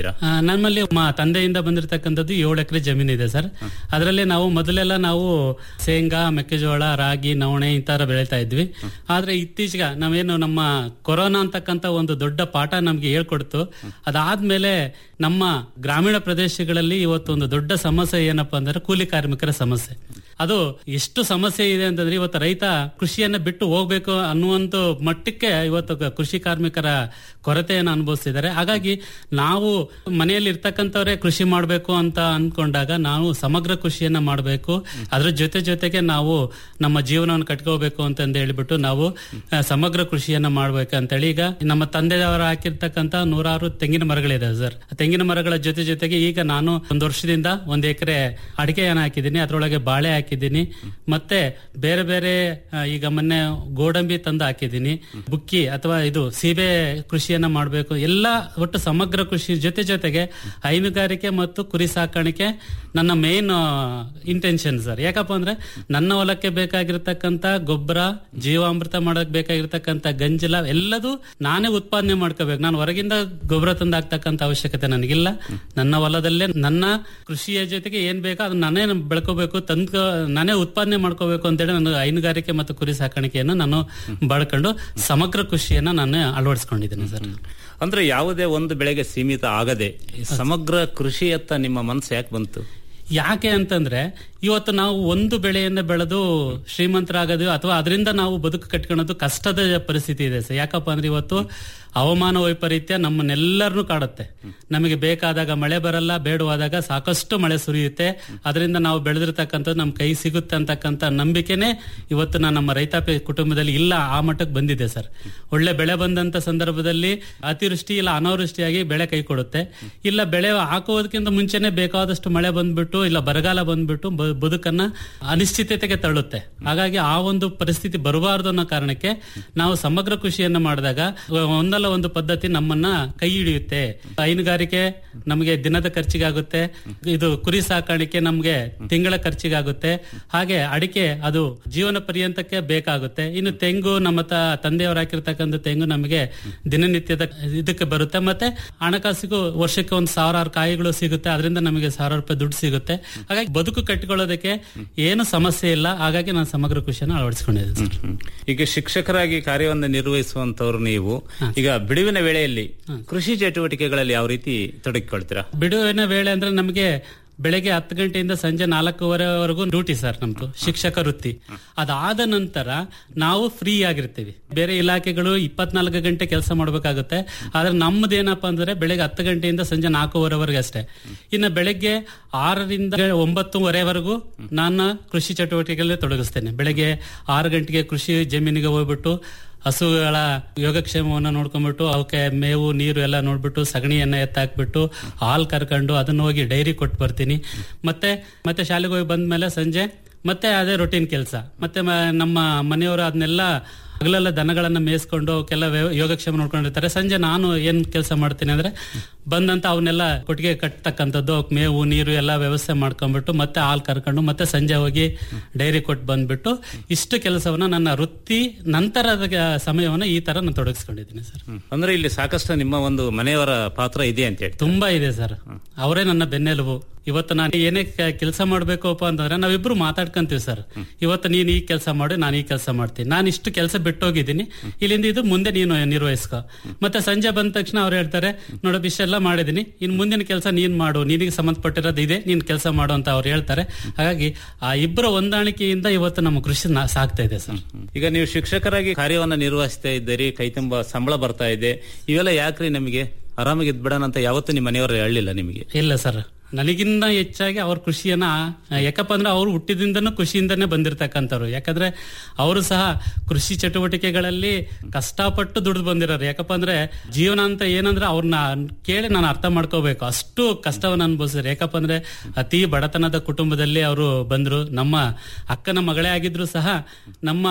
ಮಾಡಿದ್ದೀರಾ ಆ, ನಮ್ಮಲ್ಲಿ ಮ ತಂದೆಯಿಂದ ಬಂದಿರತಕ್ಕಂಥದ್ದು ಏಳು ಎಕರೆ ಜಮೀನು ಇದೆ ಸರ್ ಅದರಲ್ಲಿ ನಾವು ಮೊದಲೆಲ್ಲ ನಾವು ಶೇಂಗಾ ಮೆಕ್ಕೆಜೋಳ ರಾಗಿ ನವಣೆ ಈ ತರ ಬೆಳೀತಾ ಇದ್ವಿ ಆದ್ರೆ ಇತ್ತೀಚೆಗೆ ನಾವೇನು ನಮ್ಮ ಕೊರೋನಾ ಅಂತಕ್ಕಂಥ ಒಂದು ದೊಡ್ಡ ಪಾಠ ನಮ್ಗೆ ಹೇಳ್ಕೊಡ್ತು ಅದಾದ್ಮೇಲೆ ನಮ್ಮ ಗ್ರಾಮೀಣ ಪ್ರದೇಶಗಳಲ್ಲಿ ಇವತ್ತು ಒಂದು ದೊಡ್ಡ ಸಮಸ್ಯೆ ಏನಪ್ಪಾ ಅಂದ್ರೆ ಕೂಲಿ ಕಾರ್ಮಿಕರ ಸಮಸ್ಯೆ ಅದು ಎಷ್ಟು ಸಮಸ್ಯೆ ಇದೆ ಅಂತಂದ್ರೆ ಇವತ್ತು ರೈತ ಕೃಷಿಯನ್ನ ಬಿಟ್ಟು ಹೋಗ್ಬೇಕು ಅನ್ನುವಂತ ಮಟ್ಟಕ್ಕೆ ಇವತ್ತು ಕ- ಕೃಷಿ ಕಾರ್ಮಿಕರ ಕೊರತೆಯನ್ನು ಅನುಭವಿಸ್ತಿದ್ದಾರೆ ಹಾಗಾಗಿ ನಾವು ಮನೆಯಲ್ಲಿ ಇರ್ತಕ್ಕಂಥವ್ರೆ ಕೃಷಿ ಮಾಡಬೇಕು ಅಂತ ಅನ್ಕೊಂಡಾಗ ನಾವು ಸಮಗ್ರ ಕೃಷಿಯನ್ನ ಮಾಡಬೇಕು ಅದ್ರ ಜೊತೆ ಜೊತೆಗೆ ನಾವು ನಮ್ಮ ಜೀವನವನ್ನು ಕಟ್ಕೋಬೇಕು ಅಂತಂದು ಹೇಳಿಬಿಟ್ಟು ನಾವು ಆ, ಸಮಗ್ರ ಕೃಷಿಯನ್ನ ಮಾಡ್ಬೇಕು ಅಂತೇಳಿ ಈಗ ನಮ್ಮ ತಂದೆಯವರು ಹಾಕಿರ್ತಕ್ಕಂಥ ನೂರಾರು ತೆಂಗಿನ ಮರಗಳಿದೆ ಸರ್ ಆ ತೆಂಗಿನ ಮರಗಳ ಜೊತೆ ಜೊತೆಗೆ ಈಗ ನಾನು ಒಂದು ವರ್ಷದಿಂದ ಒಂದು ಎಕರೆ ಅಡಿಕೆಯನ್ನು ಹಾಕಿದ್ದೀನಿ ಅದರೊಳಗೆ ಬಾಳೆ ಹಾಕಿದ್ದೀನಿ ಮತ್ತೆ ಬೇರೆ ಬೇರೆ ಆ, ಈಗ ಮೊನ್ನೆ ಗೋಡಂಬಿ ತಂದು ಹಾಕಿದ್ದೀನಿ ಬುಕ್ಕಿ ಅಥವಾ ಇದು ಸೀಬೆ ಕೃಷಿಯನ್ನ ಮಾಡಬೇಕು ಎಲ್ಲ ಒಟ್ಟು ಸಮಗ್ರ ಕೃಷಿ ಜೊತೆ ಜೊತೆಗೆ ಹೈನುಗಾರಿಕೆ ಮತ್ತು ಕುರಿ ಸಾಕಾಣಿಕೆ ನನ್ನ ಮೇನ್ ಇಂಟೆನ್ಷನ್ ಸರ್ ಯಾಕಪ್ಪ ಅಂದ್ರೆ ನನ್ನ ಹೊಲಕ್ಕೆ ಬೇಕಾಗಿರ್ತಕ್ಕಂಥ ಗೊಬ್ಬರ ಜೀವಾಮೃತ ಮಾಡಕ್ ಬೇಕಾಗಿರ್ತಕ್ಕಂಥ ಗಂಜಲ ಎಲ್ಲದೂ ನಾನೇ ಉತ್ಪಾದನೆ ಮಾಡ್ಕೋಬೇಕು ನಾನು ಹೊರಗಿಂದ ಗೊಬ್ಬರ ತಂದು ಹಾಕ್ತಕ್ಕಂಥ ಅವಶ್ಯಕತೆ ನನಗಿಲ್ಲ ನನ್ನ ಹೊಲದಲ್ಲೇ ನನ್ನ ಕೃಷಿಯ ಜೊತೆಗೆ ಏನ್ ಬೇಕೋ ಅದನ್ನ ನಾನೇ ಬೆಳ್ಕೋಬೇಕು ತಂದ್ಕೊ ನಾನೇ ಉತ್ಪಾದನೆ ಮಾಡ್ಕೋಬೇಕು ಅಂತೇಳಿ ನಾನು ಹೈನುಗಾರಿಕೆ ಮತ್ತು ಕುರಿ ಸಾಕಾಣಿಕೆಯನ್ನು ನಾನು ಬಳಕೊಂಡು ಸಮಗ್ರ ಕೃಷಿಯನ್ನ ನಾನು ಅಳವಡಿಸ್ಕೊಂಡಿದ್ದೀನಿ ಸರ್ ಅಂದ್ರೆ ಯಾವುದೇ ಒಂದು ಬೆಳೆಗೆ ಸೀಮಿತ ಆಗದೆ ಈ ಸಮಗ್ರ ಕೃಷಿಯತ್ತ ನಿಮ್ಮ ಮನಸ್ಸು ಯಾಕೆ ಬಂತು ಯಾಕೆ ಅಂತಂದ್ರೆ ಇವತ್ತು ನಾವು ಒಂದು ಬೆಳೆಯನ್ನ ಬೆಳೆದು ಶ್ರೀಮಂತರಾಗೋದು ಅಥವಾ ಅದರಿಂದ ನಾವು ಬದುಕು ಕಟ್ಕೊಳ್ಳೋದು ಕಷ್ಟದ ಪರಿಸ್ಥಿತಿ ಇದೆ ಸರ್ ಯಾಕಪ್ಪ ಅಂದ್ರೆ ಇವತ್ತು ಹವಾಮಾನ ವೈಪರೀತ್ಯ ನಮ್ಮನ್ನೆಲ್ಲರನ್ನೂ ಕಾಡುತ್ತೆ ನಮಗೆ ಬೇಕಾದಾಗ ಮಳೆ ಬರಲ್ಲ ಬೇಡವಾದಾಗ ಸಾಕಷ್ಟು ಮಳೆ ಸುರಿಯುತ್ತೆ ಅದರಿಂದ ನಾವು ಬೆಳೆದಿರ್ತಕ್ಕಂಥದ್ದು ನಮ್ಮ ಕೈ ಸಿಗುತ್ತೆ ಅಂತಕ್ಕಂಥ ನಂಬಿಕೆನೆ ಇವತ್ತು ನಾನು ನಮ್ಮ ರೈತಾಪಿ ಕುಟುಂಬದಲ್ಲಿ ಇಲ್ಲ ಆ ಮಟ್ಟಕ್ಕೆ ಬಂದಿದೆ ಸರ್ ಒಳ್ಳೆ ಬೆಳೆ ಬಂದಂತ ಸಂದರ್ಭದಲ್ಲಿ ಅತಿವೃಷ್ಟಿ ಇಲ್ಲ ಅನಾವೃಷ್ಟಿಯಾಗಿ ಬೆಳೆ ಕೈ ಕೊಡುತ್ತೆ ಇಲ್ಲ ಬೆಳೆ ಹಾಕುವುದಕ್ಕಿಂತ ಮುಂಚೆನೆ ಬೇಕಾದಷ್ಟು ಮಳೆ ಬಂದ್ಬಿಟ್ಟು ಇಲ್ಲ ಬರಗಾಲ ಬಂದ್ಬಿಟ್ಟು ಬ- ಬದುಕನ್ನ ಅನಿಶ್ಚಿತತೆಗೆ ತಳ್ಳುತ್ತೆ ಹಾಗಾಗಿ ಆ ಒಂದು ಪರಿಸ್ಥಿತಿ ಬರಬಾರದು ಅನ್ನೋ ಕಾರಣಕ್ಕೆ ನಾವು ಸಮಗ್ರ ಕೃಷಿಯನ್ನ ಮಾಡಿದಾಗ ಒಂದಲ್ಲ ಒಂದು ಪದ್ಧತಿ ನಮ್ಮನ್ನ ಕೈ ಹಿಡಿಯುತ್ತೆ ಹೈನುಗಾರಿಕೆ ನಮಗೆ ದಿನದ ಖರ್ಚಿಗಾಗುತ್ತೆ ಇದು ಕುರಿ ಸಾಕಾಣಿಕೆ ನಮ್ಗೆ ತಿಂಗಳ ಖರ್ಚಿಗಾಗುತ್ತೆ ಹಾಗೆ ಅಡಿಕೆ ಅದು ಜೀವನ ಪರ್ಯಂತಕ್ಕೆ ಬೇಕಾಗುತ್ತೆ ಇನ್ನು ತೆಂಗು ನಮ್ಮ ತ- ತಂದೆಯವರು ಹಾಕಿರ್ತಕ್ಕಂಥ ತೆಂಗು ನಮಗೆ ದಿನನಿತ್ಯದ ಇದಕ್ಕೆ ಬರುತ್ತೆ ಮತ್ತೆ ಹಣಕಾಸಿಗೂ ವರ್ಷಕ್ಕೆ ಒಂದು ಸಾವಿರಾರು ಕಾಯಿಗಳು ಸಿಗುತ್ತೆ ಅದರಿಂದ ನಮಗೆ ಸಾವಿರ ರೂಪಾಯಿ ದುಡ್ಡು ಸಿಗುತ್ತೆ ಹಾಗಾಗಿ ಬದುಕು ಕಟ್ಟಿಕೊಳ್ಳೋದಕ್ಕೆ ಏನು ಸಮಸ್ಯೆ ಇಲ್ಲ ಹಾಗಾಗಿ ನಾನು ಸಮಗ್ರ ಕೃಷಿಯನ್ನು ಅಳವಡಿಸಿಕೊಂಡಿದ್ದೀನಿ ಸರ್ ಈಗ ಶಿಕ್ಷಕರಾಗಿ ಕಾರ್ಯವನ್ನು ನಿರ್ವಹಿಸುವಂತವ್ರು ನೀವು ಈಗ ಬಿಡುವಿನ ವೇಳೆಯಲ್ಲಿ ಕೃಷಿ ಚಟುವಟಿಕೆಗಳಲ್ಲಿ ಯಾವ ರೀತಿ ತೊಡಗಿಕೊಳ್ತೀರಾ ಬಿಡುವಿನ ವೇಳೆ ಅಂದ್ರೆ ನಮಗೆ ಬೆಳಗ್ಗೆ ಹತ್ತು ಗಂಟೆಯಿಂದ ಸಂಜೆ ನಾಲ್ಕೂವರೆವರೆಗೂ ಡ್ಯೂಟಿ ಸರ್ ನಮ್ದು ಶಿಕ್ಷಕ ವೃತ್ತಿ ಅದಾದ ನಂತರ ನಾವು ಫ್ರೀ ಆಗಿರ್ತೀವಿ ಬೇರೆ ಇಲಾಖೆಗಳು ಇಪ್ಪತ್ನಾಲ್ಕು ಗಂಟೆ ಕೆಲಸ ಮಾಡಬೇಕಾಗುತ್ತೆ ಆದ್ರೆ ನಮ್ಮದೇನಪ್ಪ ಅಂದ್ರೆ ಬೆಳಗ್ಗೆ ಹತ್ತು ಗಂಟೆಯಿಂದ ಸಂಜೆ ನಾಲ್ಕೂವರೆವರೆಗೆ ಅಷ್ಟೇ ಇನ್ನು ಬೆಳಗ್ಗೆ ಆರರಿಂದ ಒಂಬತ್ತುವರೆವರೆಗೂ ನಾನು ಕೃಷಿ ಚಟುವಟಿಕೆಗಳಲ್ಲಿ ತೊಡಗಿಸ್ತೇನೆ ಬೆಳಗ್ಗೆ ಆರು ಗಂಟೆಗೆ ಕೃಷಿ ಜಮೀನಿಗೆ ಹೋಗ್ಬಿಟ್ಟು ಹಸುಗಳ ಯೋಗಕ್ಷೇಮವನ್ನು ನೋಡ್ಕೊಂಡ್ಬಿಟ್ಟು ಅವಕ್ಕೆ ಮೇವು ನೀರು ಎಲ್ಲ ನೋಡ್ಬಿಟ್ಟು ಸಗಣಿಯನ್ನ ಎತ್ತಾಕ್ಬಿಟ್ಟು ಹಾಲು ಕರ್ಕೊಂಡು ಅದನ್ನ ಹೋಗಿ ಡೈರಿ ಕೊಟ್ಟು ಬರ್ತೀನಿ ಮತ್ತೆ ಮತ್ತೆ ಶಾಲೆಗೆ ಹೋಗಿ ಬಂದ್ಮೇಲೆ ಸಂಜೆ ಮತ್ತೆ ಅದೇ ರೊಟೀನ್ ಕೆಲಸ ಮತ್ತೆ ಮ- ನಮ್ಮ ಮನೆಯವರು ಅದನ್ನೆಲ್ಲ ಹಗಲೆಲ್ಲ ದನಗಳನ್ನ ಮೇಯಿಸ್ಕೊಂಡು ಅವಕ್ಕೆಲ್ಲ ವ್ಯವ- ಯೋಗಕ್ಷೇಮ ನೋಡ್ಕೊಂಡಿರ್ತಾರೆ ಸಂಜೆ ನಾನು ಏನ್ ಕೆಲಸ ಮಾಡ್ತೀನಿ ಅಂದ್ರೆ ಬಂದಂತ ಅವನ್ನೆಲ್ಲ ಕೊಟ್ಟಿಗೆ ಕಟ್ಟತಕ್ಕಂಥದ್ದು ಅವಕ್ಕೆ ಮೇವು ನೀರು ಎಲ್ಲ ವ್ಯವಸ್ಥೆ ಮಾಡ್ಕೊಂಡ್ಬಿಟ್ಟು ಮತ್ತೆ ಹಾಲು ಕರ್ಕೊಂಡು ಮತ್ತೆ ಸಂಜೆ ಹೋಗಿ ಡೈರಿ ಕೊಟ್ಟು ಬಂದ್ಬಿಟ್ಟು ಇಷ್ಟು ಕೆಲಸವನ್ನ ನನ್ನ ವೃತ್ತಿ ನಂತರದ ಸಮಯವನ್ನ ಈ ತರ ನಾನು ತೊಡಗಿಸ್ಕೊಂಡಿದ್ದೀನಿ ಸರ್ ಅಂದ್ರೆ ಇಲ್ಲಿ ಸಾಕಷ್ಟು ನಿಮ್ಮ ಒಂದು ಮನೆಯವರ ಪಾತ್ರ ಇದೆ ಅಂತ ಹೇಳಿ ತುಂಬಾ ಇದೆ ಸರ್ ಅವರೇ ನನ್ನ ಬೆನ್ನೆಲುಬು ಇವತ್ತು ನಾನು ಏನೇ ಕೆಲಸ ಮಾಡ್ಬೇಕಪ್ಪ ಅಂತಂದ್ರೆ ನಾವಿಬ್ರು ಮಾತಾಡ್ಕೊಂತೀವಿ ಸರ್ ಇವತ್ತು ನೀನ್ ಈ ಕೆಲಸ ಮಾಡು ನಾನು ಈ ಕೆಲಸ ಮಾಡ್ತೀನಿ ನಾನು ಇಷ್ಟು ಕೆಲಸ ಬಿಟ್ಟೋಗಿದ್ದೀನಿ ಇಲ್ಲಿಂದ ಇದು ಮುಂದೆ ನೀನು ನಿರ್ವಹಿಸ್ಕೊ ಮತ್ತೆ ಸಂಜೆ ಬಂದ ತಕ್ಷಣ ಅವ್ರು ಹೇಳ್ತಾರೆ ನೋಡಪ್ಪ ಇಷ್ಟೆಲ್ಲ ಮಾಡಿದೀನಿ ಇನ್ ಮುಂದಿನ ಕೆಲಸ ನೀನ್ ಮಾಡು ನಿನಗೆ ಸಂಬಂಧಪಟ್ಟಿರೋದು ಇದೆ ನೀನ್ ಕೆಲಸ ಮಾಡು ಅಂತ ಅವ್ರು ಹೇಳ್ತಾರೆ ಹಾಗಾಗಿ ಆ ಇಬ್ಬರ ಹೊಂದಾಣಿಕೆಯಿಂದ ಇವತ್ತು ನಮ್ಮ ಕೃಷಿ ನಾ- ಸಾಗ್ತಾ ಇದೆ ಸರ್ ಈಗ ನೀವು ಶಿಕ್ಷಕರಾಗಿ ಕಾರ್ಯವನ್ನ ನಿರ್ವಹಿಸ್ತಾ ಇದ್ದೀರಿ ಕೈ ತುಂಬಾ ಸಂಬಳ ಬರ್ತಾ ಇದೆ ಇವೆಲ್ಲ ಯಾಕ್ರಿ ನಮಗೆ ಆರಾಮಾಗಿ ಇದ್ಬಿಡೋಣ ಅಂತ ಯಾವತ್ತೂ ನಿಮ್ಮ ಮನೆಯವರು ಹೇಳಿಲ್ಲ ನಿಮಗೆ ಇಲ್ಲ ಸರ್ ನನಗಿನ್ನ ಹೆಚ್ಚಾಗಿ ಅವ್ರ ಕೃಷಿಯನ್ನ ಯಾಕಪ್ಪ ಅಂದ್ರೆ ಅವ್ರು ಹುಟ್ಟಿದಿಂದನೂ ಖುಷಿಯಿಂದನೇ ಬಂದಿರತಕ್ಕಂಥವ್ರು ಯಾಕಂದ್ರೆ ಅವರು ಸಹ ಕೃಷಿ ಚಟುವಟಿಕೆಗಳಲ್ಲಿ ಕಷ್ಟಪಟ್ಟು ದುಡಿದು ಬಂದಿರೋರು ಯಾಕಪ್ಪ ಅಂದ್ರೆ ಜೀವನ ಅಂತ ಏನಂದ್ರೆ ಅವ್ರನ್ನ ಕೇಳಿ ನಾನು ಅರ್ಥ ಮಾಡ್ಕೋಬೇಕು ಅಷ್ಟು ಕಷ್ಟವನ್ನ ಅನುಭವಿಸಿದ್ರು ಯಾಕಪ್ಪ ಅಂದ್ರೆ ಅತಿ ಬಡತನದ ಕುಟುಂಬದಲ್ಲಿ ಅವರು ಬಂದ್ರು ನಮ್ಮ ಅಕ್ಕನ ಮಗಳೇ ಆಗಿದ್ರು ಸಹ ನಮ್ಮ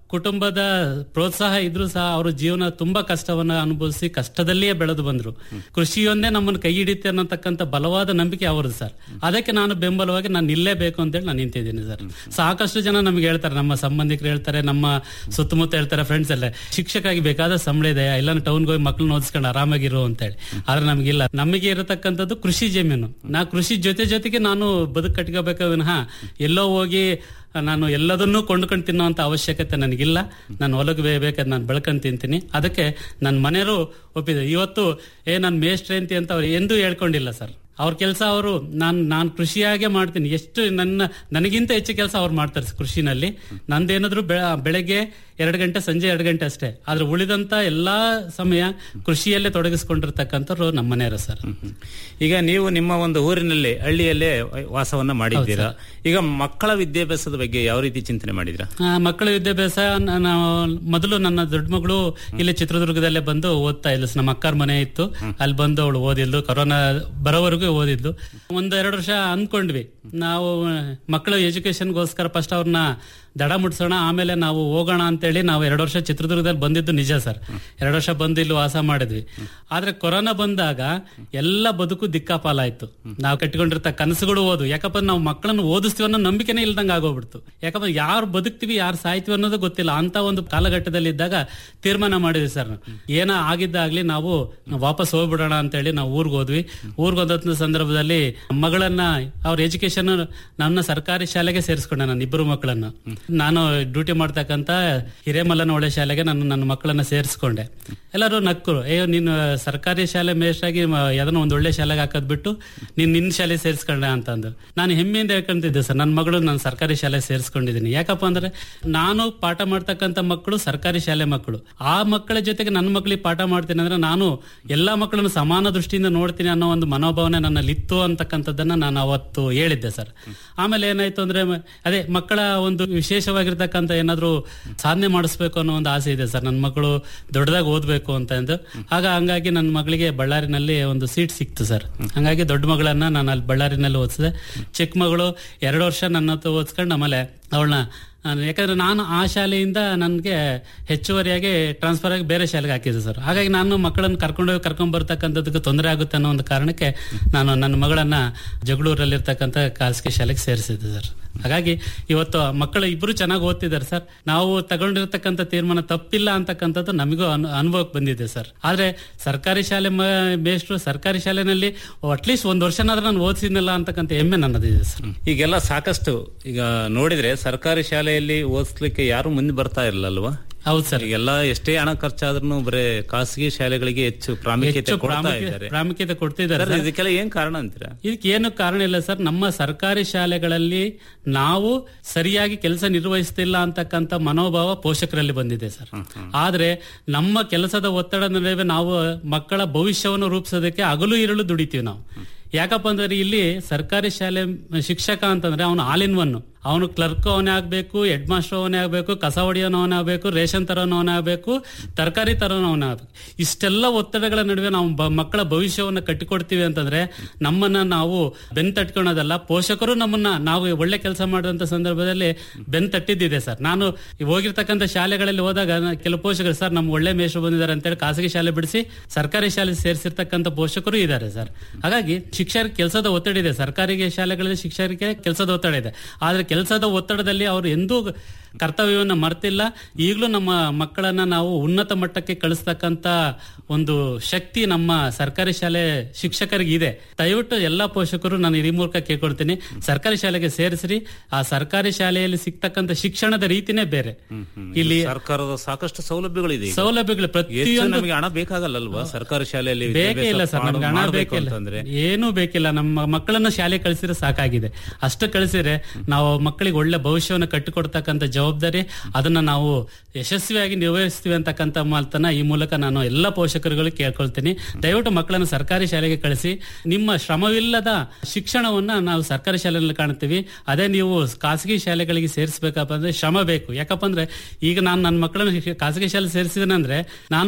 ಕುಟುಂಬದ ಪ್ರೋತ್ಸಾಹ ಇದ್ರೂ ಸಹ ಅವರು ಜೀವನ ತುಂಬಾ ಕಷ್ಟವನ್ನ ಅನುಭವಿಸಿ ಕಷ್ಟದಲ್ಲಿಯೇ ಬೆಳೆದು ಬಂದ್ರು ಕೃಷಿಯೊಂದೇ ನಮ್ಮನ್ನು ಕೈ ಹಿಡಿಯುತ್ತೆ ಅನ್ನತಕ್ಕಂಥ ಬಲವಾದ ನಂಬಿಕೆ ಅವರದು ಸರ್ ಅದಕ್ಕೆ ನಾನು ಬೆಂಬಲವಾಗಿ ನಾನು ನಿಲ್ಲೇಬೇಕು ಅಂತೇಳಿ ನಾನು ನಿಂತಿದ್ದೀನಿ ಸರ್ ಸಾಕಷ್ಟು ಜನ ನಮ್ಗೆ ಹೇಳ್ತಾರೆ ನಮ್ಮ ಸಂಬಂಧಿಕರು ಹೇಳ್ತಾರೆ ನಮ್ಮ ಸುತ್ತಮುತ್ತ ಹೇಳ್ತಾರೆ ಫ್ರೆಂಡ್ಸ್ ಎಲ್ಲ ಶಿಕ್ಷಕಾಗಿ ಬೇಕಾದ ಸಂಬಳ ಇದೆ ಇಲ್ಲ ಟೌನ್ಗೆ ಹೋಗಿ ಮಕ್ಕಳನ್ನ ಓದಿಸ್ಕೊಂಡು ಆರಾಮಾಗಿರು ಅಂತೇಳಿ ಆದ್ರೆ ನಮಗಿಲ್ಲ ನಮಗೆ ಇರತಕ್ಕಂಥದ್ದು ಕೃಷಿ ಜಮೀನು ನಾ ಕೃಷಿ ಜೊತೆ ಜೊತೆಗೆ ನಾನು ಬದುಕು ಕಟ್ಕೋಬೇಕು ವಿನಃ ಎಲ್ಲೋ ಹೋಗಿ ನಾನು ಎಲ್ಲದನ್ನೂ ಕೊಂಡ್ಕೊಂಡು ತಿನ್ನುವಂತ ಅವಶ್ಯಕತೆ ನನಗಿಲ್ಲ ನಾನು ಹೊಲಗೆ ಬೇಕಾದ್ರೆ ನಾನು ಬೆಳ್ಕೊಂಡು ತಿಂತೀನಿ ಅದಕ್ಕೆ ನನ್ನ ಮನೆಯವರು ಒಪ್ಪಿದೆ ಇವತ್ತು ಏ ನಾನು ಮೇಷ್ಟ್ರೇಂತಿ ಅಂತ ಅವ್ರು ಎಂದೂ ಹೇಳ್ಕೊಂಡಿಲ್ಲ ಸರ್ ಅವ್ರ ಕೆಲಸ ಅವರು ನಾನು ನಾನು ಕೃಷಿಯಾಗೆ ಮಾಡ್ತೀನಿ ಎಷ್ಟು ನನ್ನ ನನಗಿಂತ ಹೆಚ್ಚು ಕೆಲಸ ಅವ್ರು ಮಾಡ್ತಾರೆ ಕೃಷಿನಲ್ಲಿ ನಂದೇನಾದ್ರು ಬೆ- ಬೆಳಗ್ಗೆ ಎರಡು ಗಂಟೆ ಸಂಜೆ ಎರಡು ಗಂಟೆ ಅಷ್ಟೇ ಆದ್ರೆ ಉಳಿದಂತ ಎಲ್ಲಾ ಸಮಯ ಕೃಷಿಯಲ್ಲೇ ತೊಡಗಿಸ್ಕೊಂಡಿರ್ತಕ್ಕಂಥವ್ರು ನಮ್ಮ ಮನೆಯವರು ಸರ್ ಈಗ ನೀವು ನಿಮ್ಮ ಒಂದು ಊರಿನಲ್ಲಿ ಹಳ್ಳಿಯಲ್ಲೇ ವಾಸವನ್ನ ಮಾಡಿದ್ದೀರಾ ಈಗ ಮಕ್ಕಳ ವಿದ್ಯಾಭ್ಯಾಸದ ಬಗ್ಗೆ ಯಾವ ರೀತಿ ಚಿಂತನೆ ಮಾಡಿದ್ರಾ ಆ, ಮಕ್ಕಳ ವಿದ್ಯಾಭ್ಯಾಸ ನಾನು ಮೊದಲು ನನ್ನ ದೊಡ್ಡ ಮಗಳು ಇಲ್ಲಿ ಚಿತ್ರದುರ್ಗದಲ್ಲೇ ಬಂದು ಓದ್ತಾ ಇದ್ಲು ನಮ್ಮ ಅಕ್ಕರ ಮನೆ ಇತ್ತು ಅಲ್ಲಿ ಬಂದು ಅವಳು ಓದಿದ್ಲು ಕೊರೋನಾ ಬರೋವರೆಗೂ ಓದಿದ್ಲು ಒಂದ್ ಎರಡು ವರ್ಷ ಅಂದ್ಕೊಂಡ್ವಿ ನಾವು ಮಕ್ಕಳ ಎಜುಕೇಶನ್ಗೋಸ್ಕರ ಫಸ್ಟ್ ಅವ್ರನ್ನ ದಡ ಮುಟ್ಸೋಣ ಆಮೇಲೆ ನಾವು ಹೋಗೋಣ ಅಂತೇಳಿ ನಾವು ಎರಡು ವರ್ಷ ಚಿತ್ರದುರ್ಗದಲ್ಲಿ ಬಂದಿದ್ದು ನಿಜ ಸರ್ ಎರಡು ವರ್ಷ ಬಂದು ಇಲ್ಲಿ ವಾಸ ಮಾಡಿದ್ವಿ ಆದ್ರೆ ಕೊರೋನಾ ಬಂದಾಗ ಎಲ್ಲ ಬದುಕು ದಿಕ್ಕಾಪಾಲಾಯ್ತು ನಾವು ಕಟ್ಟಿಕೊಂಡಿರ್ತ ಕನಸುಗಳು ಓದು ಯಾಕಪ್ಪ ನಾವು ಮಕ್ಕಳನ್ನು ಓದಿಸ್ತೀವಿ ಅನ್ನೋ ನಂಬಿಕೆನೇ ಇಲ್ದಂಗೆ ಆಗೋಗ್ಬಿಡ್ತು ಯಾಕಪ್ಪ ಯಾರು ಬದುಕ್ತಿವಿ ಯಾರು ಸಾಯ್ತೀವಿ ಅನ್ನೋದು ಗೊತ್ತಿಲ್ಲ ಅಂತ ಒಂದು ಕಾಲಘಟ್ಟದಲ್ಲಿ ಇದ್ದಾಗ ತೀರ್ಮಾನ ಮಾಡಿದ್ವಿ ಸರ್ ಏನ ಆಗಿದ್ದಾಗ್ಲಿ ನಾವು ವಾಪಸ್ ಹೋಗ್ಬಿಡೋಣ ಅಂತೇಳಿ ನಾವು ಊರ್ಗ್ ಹೋದ್ವಿ ಊರ್ಗ್ ಹೋದ ಸಂದರ್ಭದಲ್ಲಿ ಮಗಳನ್ನ ಅವ್ರ ಎಜುಕೇಶನ್ ನನ್ನ ಸರ್ಕಾರಿ ಶಾಲೆಗೆ ಸೇರಿಸ್ಕೊಂಡೆ ನಾನು ಇಬ್ಬರು ಮಕ್ಕಳನ್ನ ನಾನು ಡ್ಯೂಟಿ ಮಾಡ್ತಕ್ಕಂತ ಹಿರೇಮಲ್ಲನ ಒಳ್ಳೆ ಶಾಲೆಗೆ ನಾನು ನನ್ನ ಮಕ್ಕಳನ್ನ ಸೇರಿಸ್ಕೊಂಡೆ ಎಲ್ಲರೂ ನಕ್ಕರು ಅಯ್ಯೋ ನೀನು ಸರ್ಕಾರಿ ಶಾಲೆ ಮೇಷ್ಟಾಗಿ ಯಾವ್ದನ್ನ ಒಂದು ಒಳ್ಳೆ ಶಾಲೆಗೆ ಹಾಕೋದ್ ಬಿಟ್ಟು ನೀನ್ ನಿನ್ನ ಶಾಲೆ ಸೇರಿಸ್ಕೊಂಡೆ ಅಂತಂದು ನಾನು ಹೆಮ್ಮೆಯಿಂದ ಹೇಳ್ಕೊಂತಿದ್ದೆ ಸರ್ ನನ್ನ ಮಗಳು ನಾನು ಸರ್ಕಾರಿ ಶಾಲೆ ಸೇರಿಸ್ಕೊಂಡಿದ್ದೀನಿ ಯಾಕಪ್ಪ ಅಂದ್ರೆ ನಾನು ಪಾಠ ಮಾಡ್ತಕ್ಕಂಥ ಮಕ್ಕಳು ಸರ್ಕಾರಿ ಶಾಲೆ ಮಕ್ಕಳು ಆ ಮಕ್ಕಳ ಜೊತೆಗೆ ನನ್ನ ಮಕ್ಕಳಿಗೆ ಪಾಠ ಮಾಡ್ತೀನಿ ಅಂದ್ರೆ ನಾನು ಎಲ್ಲಾ ಮಕ್ಕಳನ್ನು ಸಮಾನ ದೃಷ್ಟಿಯಿಂದ ನೋಡ್ತೀನಿ ಅನ್ನೋ ಒಂದು ಮನೋಭಾವನೆ ನನ್ನಲ್ಲಿ ಇತ್ತು ಅಂತಕ್ಕಂಥದ್ದನ್ನ ನಾನು ಅವತ್ತು ಹೇಳಿದ್ದೆ ಸರ್ ಆಮೇಲೆ ಏನಾಯ್ತು ಅಂದ್ರೆ ಮ- ಅದೇ ಮಕ್ಕಳ ಒಂದು ವಿಶೇಷವಾಗಿರ್ತಕ್ಕಂಥ ಏನಾದ್ರು ಸಾಧನೆ ಮಾಡಿಸ್ಬೇಕು ಅನ್ನೋ ಒಂದು ಆಸೆ ಇದೆ ಸರ್ ನನ್ನ ಮಕ್ಕಳು ದೊಡ್ಡದಾಗಿ ಓದ್ಬೇಕು ಅಂತ ಅಂದು ಆಗ ಹಂಗಾಗಿ ನನ್ನ ಮಗಳಿಗೆ ಬಳ್ಳಾರಿನಲ್ಲಿ ಒಂದು ಸೀಟ್ ಸಿಕ್ತು ಸರ್ ಹಂಗಾಗಿ ದೊಡ್ಡ ಮಗಳನ್ನ ನಾನು ಅಲ್ಲಿ ಬಳ್ಳಾರಿನಲ್ಲಿ ಓದಿಸಿದೆ ಚಿಕ್ಕ ಮಗಳು ಎರಡು ವರ್ಷ ನನ್ನ ಹತ್ರ ಓದಿಸ್ಕೊಂಡು ಆಮೇಲೆ ಅವಳನ್ನ ಯಾಕಂದ್ರೆ ನಾನು ಆ ಶಾಲೆಯಿಂದ ನನಗೆ ಹೆಚ್ಚುವರಿಯಾಗಿ ಟ್ರಾನ್ಸ್ಫರ್ ಆಗಿ ಬೇರೆ ಶಾಲೆಗೆ ಹಾಕಿದ್ದೆ ಸರ್ ಹಾಗಾಗಿ ನಾನು ಮಕ್ಕಳನ್ನು ಕರ್ಕೊಂಡೋಗಿ ಕರ್ಕೊಂಡ್ ಬರ್ತಕ್ಕಂಥದ್ದಕ್ಕೆ ತೊಂದರೆ ಆಗುತ್ತೆ ಅನ್ನೋ ಒಂದು ಕಾರಣಕ್ಕೆ ನಾನು ನನ್ನ ಮಗಳನ್ನ ಜಗಳೂರಲ್ಲಿರ್ತಕ್ಕಂಥ ಖಾಸಗಿ ಶಾಲೆಗೆ ಸೇರಿಸಿದ್ದೆ ಸರ್ ಹಾಗಾಗಿ ಇವತ್ತು ಮಕ್ಕಳು ಇಬ್ರು ಚೆನ್ನಾಗಿ ಓದ್ತಿದ್ದಾರೆ ಸರ್ ನಾವು ತಗೊಂಡಿರ್ತಕ್ಕಂಥ ತೀರ್ಮಾನ ತಪ್ಪಿಲ್ಲ ಅಂತಕ್ಕಂಥದ್ದು ನಮಗೂ ಅನು- ಅನುಭವಕ್ಕೆ ಬಂದಿದೆ ಸರ್ ಆದ್ರೆ ಸರ್ಕಾರಿ ಶಾಲೆ ಮೇಷ್ಟ್ರು ಸರ್ಕಾರಿ ಶಾಲೆನಲ್ಲಿ ಅಟ್ಲೀಸ್ಟ್ ಒಂದು ವರ್ಷನಾದ್ರೂ ನಾನು ಓದಿಸಿದ್ನಲ್ಲ ಅಂತಕ್ಕಂಥ ಹೆಮ್ಮೆ ನನ್ನದಿದೆ ಸರ್ ಈಗೆಲ್ಲ ಸಾಕಷ್ಟು ಈಗ ನೋಡಿದ್ರೆ ಸರ್ಕಾರಿ ಶಾಲೆಯಲ್ಲಿ ಓದಿಸ್ಲಿಕ್ಕೆ ಯಾರು ಮುಂದೆ ಬರ್ತಾ ಇರಲಿಲ್ಲಲ್ವಾ ಹೌದು ಸರ್ ಈಗೆಲ್ಲ ಎಷ್ಟೇ ಹಣ ಖರ್ಚಾದ್ರೂ ಬರೇ ಖಾಸಗಿ ಶಾಲೆಗಳಿಗೆ ಹೆಚ್ಚು ಪ್ರಾಮುಖ್ಯತೆ ಹೆಚ್ಚು ಕೊಡ್ತಾ ಪ್ರಾಮುಖ್ಯ- ಇದ್ದಾರೆ ಪ್ರಾಮುಖ್ಯತೆ ಕೊಡ್ತಿದ್ದಾರೆ ಸರ್, ಸರ್. ಇದಕ್ಕೆಲ್ಲ ಏನ್ ಕಾರಣ ಅಂತೀರಾ ಇದಕ್ಕೆ ಏನು ಕಾರಣ ಇಲ್ಲ ಸರ್ ನಮ್ಮ ಸರ್ಕಾರಿ ಶಾಲೆಗಳಲ್ಲಿ ನಾವು ಸರಿಯಾಗಿ ಕೆಲಸ ನಿರ್ವಹಿಸ್ತಿಲ್ಲ ಅಂತಕ್ಕಂಥ ಮನೋಭಾವ ಪೋಷಕರಲ್ಲಿ ಬಂದಿದೆ ಸರ್ ಆದ್ರೆ ನಮ್ಮ ಕೆಲಸದ ಒತ್ತಡ ನಡುವೆ ನಾವು ಮಕ್ಕಳ ಭವಿಷ್ಯವನ್ನು ರೂಪಿಸೋದಕ್ಕೆ ಹಗಲು ಇರಲು ದುಡಿತೀವಿ ನಾವು ಯಾಕಪ್ಪ ಅಂದ್ರೆ ಇಲ್ಲಿ ಸರ್ಕಾರಿ ಶಾಲೆ ಶಿಕ್ಷಕ ಅಂತಂದ್ರೆ ಅವನು ಆಲ್ ಇನ್ ಒನ್ ಅವನು ಕ್ಲರ್ಕ್ ಅವನೇ ಆಗ್ಬೇಕು ಹೆಡ್ ಮಾಸ್ಟರ್ ಅವನೇ ಆಗ್ಬೇಕು ಕಸ ಹೊಡಿಯೋನು ಅವನೇ ಆಗ್ಬೇಕು ರೇಷನ್ ತರೋನು ಅವನೇ ಆಗ್ಬೇಕು ತರಕಾರಿ ತರೋನು ಅವನೇ ಆಗ್ಬೇಕು ಇಷ್ಟೆಲ್ಲ ಒತ್ತಡಗಳ ನಡುವೆ ನಾವು ಬ- ಮಕ್ಕಳ ಭವಿಷ್ಯವನ್ನು ಕಟ್ಟಿಕೊಡ್ತೀವಿ ಅಂತಂದ್ರೆ ನಮ್ಮನ್ನ ನಾವು ಬೆನ್ ತಟ್ಕೊಳೋದಲ್ಲ ಪೋಷಕರು ನಮ್ಮನ್ನ ನಾವು ಒಳ್ಳೆ ಕೆಲಸ ಮಾಡಿದಂತ ಸಂದರ್ಭದಲ್ಲಿ ಬೆನ್ ತಟ್ಟಿದ್ದಿದೆ ಸರ್ ನಾನು ಹೋಗಿರ್ತಕ್ಕಂಥ ಶಾಲೆಗಳಲ್ಲಿ ಹೋದಾಗ ನ- ಕೆಲವು ಪೋಷಕರು ಸರ್ ನಮ್ಗೆ ಒಳ್ಳೆ ಮೇಷ್ಟ್ರು ಬಂದಿದ್ದಾರೆ ಅಂತೇಳಿ ಖಾಸಗಿ ಶಾಲೆ ಬಿಡಿಸಿ ಸರ್ಕಾರಿ ಶಾಲೆ ಸೇರಿಸಿರ್ತಕ್ಕಂಥ ಪೋಷಕರು ಇದ್ದಾರೆ ಸರ್ ಹಾಗಾಗಿ ಶಿಕ್ಷಕರಿಗೆ ಕೆಲಸದ ಒತ್ತಡ ಇದೆ ಸರ್ಕಾರಿ ಶಾಲೆಗಳಲ್ಲಿ ಶಿಕ್ಷಕರಿಗೆ ಕೆಲಸದ ಒತ್ತಡ ಇದೆ ಆದ್ರೆ ಕೆಲಸದ ಒತ್ತಡದಲ್ಲಿ ಅವರು ಎಂದೂ ಕರ್ತವ್ಯವನ್ನು ಮರ್ತಿಲ್ಲ ಈಗಲೂ ನಮ್ಮ ಮಕ್ಕಳನ್ನ ನಾವು ಉನ್ನತ ಮಟ್ಟಕ್ಕೆ ಕಳಿಸ್ತಕ್ಕಂತ ಒಂದು ಶಕ್ತಿ ನಮ್ಮ ಸರ್ಕಾರಿ ಶಾಲೆ ಶಿಕ್ಷಕರಿಗೆ ಇದೆ ದಯವಿಟ್ಟು ಎಲ್ಲಾ ಪೋಷಕರು ನಾನು ಈ ಮೂಲಕ ಕೇಳ್ಕೊಳ್ತೀನಿ ಸರ್ಕಾರಿ ಶಾಲೆಗೆ ಸೇರಿಸ್ರಿ ಆ ಸರ್ಕಾರಿ ಶಾಲೆಯಲ್ಲಿ ಸಿಗ್ತಕ್ಕಂಥ ಶಿಕ್ಷಣದ ರೀತಿನೇ ಬೇರೆ ಇಲ್ಲಿ ಸರ್ಕಾರದ ಸಾಕಷ್ಟು ಸೌಲಭ್ಯಗಳಿದೆ ಈಗ. ಸೌಲಭ್ಯಗಳು ಹೆಚ್ಚು ಪ್ರತಿಯೊಂದು ನಮಗೆ ಹಣ ಬೇಕಾಗಲ್ಲಲ್ವಾ ಸರ್ಕಾರಿ ಶಾಲೆಯಲ್ಲಿ ಬೇಕೇ ಇಲ್ಲ ವಿದ್ಯಾಭ್ಯಾಸ ಸರ್ ನಮ್ಗೆ ಹಣ ಮಾಡ್ಬೇಕು ಬೇಕಿಲ್ಲ ಅಂತಂದ್ರೆ ಏನೂ ಬೇಕಿಲ್ಲ ನಮ್ಮ ಮಕ್ಕಳನ್ನ ಶಾಲೆ ಕಳಿಸಿದ್ರೆ ಸಾಕಾಗಿದೆ ಅಷ್ಟು ಕಳಿಸಿದ್ರೆ ನಾವು ಮಕ್ಕಳಿಗೆ ಒಳ್ಳೆ ಭವಿಷ್ಯವನ್ನು ಕಟ್ಟಿಕೊಡ್ತಕ್ಕಂಥ ಜವಾಬ್ದಾರಿ ಅದನ್ನ ನಾವು ಯಶಸ್ವಿಯಾಗಿ ನಿರ್ವಹಿಸ್ತೀವಿ ಅಂತಕ್ಕಂಥ ಮಾತನ್ನ ಈ ಮೂಲಕ ನಾನು ಎಲ್ಲ ಪೋಷಕರುಗಳು ಕೇಳ್ಕೊಳ್ತೀನಿ ದಯವಿಟ್ಟು ಮಕ್ಕಳನ್ನು ಸರ್ಕಾರಿ ಶಾಲೆಗೆ ಕಳಿಸಿ ನಿಮ್ಮ ಶ್ರಮವಿಲ್ಲದ ಶಿಕ್ಷಣವನ್ನ ನಾವು ಸರ್ಕಾರಿ ಶಾಲೆಯಲ್ಲಿ ಕಾಣ್ತೀವಿ ಅದೇ ನೀವು ಖಾಸಗಿ ಶಾಲೆಗಳಿಗೆ ಸೇರಿಸಬೇಕಪ್ಪ ಅಂದ್ರೆ ಶ್ರಮ ಬೇಕು ಯಾಕಪ್ಪ ಅಂದ್ರೆ ಈಗ ನಾನು ನನ್ನ ಮಕ್ಕಳನ್ನು ಶಿಕ್ಷ- ಖಾಸಗಿ ಶಾಲೆ ಸೇರಿಸಿದ್ರೆ ಅಂದ್ರೆ ನಾನು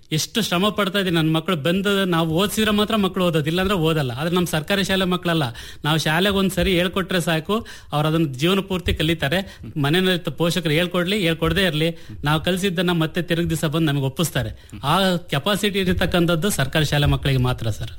ಎಷ್ಟು ಶ್ರಮ ಪಡ್ತಾ ಇದೀವಿ ನನ್ನ ಮಕ್ಕಳು ಬಂದು ನಾವು ಓದಿಸಿದ್ರೆ ಮಾತ್ರ ಮಕ್ಕಳು ಓದೋದು ಇಲ್ಲಾಂದ್ರೆ ಓದಲ್ಲ ಆದ್ರೆ ನಮ್ಮ ಸರ್ಕಾರಿ ಶಾಲೆ ಮಕ್ಕಳಲ್ಲ ನಾವು ಶಾಲೆಗೆ ಒಂದ್ ಸರಿ ಹೇಳ್ಕೊಟ್ರೆ ಸಾಕು ಅವ್ರು ಅದನ್ನ ಜೀವನ ಪೂರ್ತಿ ಕಲಿತಾರೆ ಮನೆಯಲ್ಲಿ ಪೋಷಕರು ಹೇಳ್ಕೊಡ್ಲಿ ಹೇಳ್ಕೊಡದೇ ಇರಲಿ ನಾವು ಕಲಿಸಿದ್ದನ್ನ ಮತ್ತೆ ತಿರುಗಿ ದಿವಸ ಬಂದು ನಮಗೆ ಒಪ್ಪಿಸ್ತಾರೆ ಆ ಕೆಪಾಸಿಟಿ ಇರತಕ್ಕಂಥದ್ದು ಸರ್ಕಾರಿ ಶಾಲೆ ಮಕ್ಕಳಿಗೆ ಮಾತ್ರ ಸರ್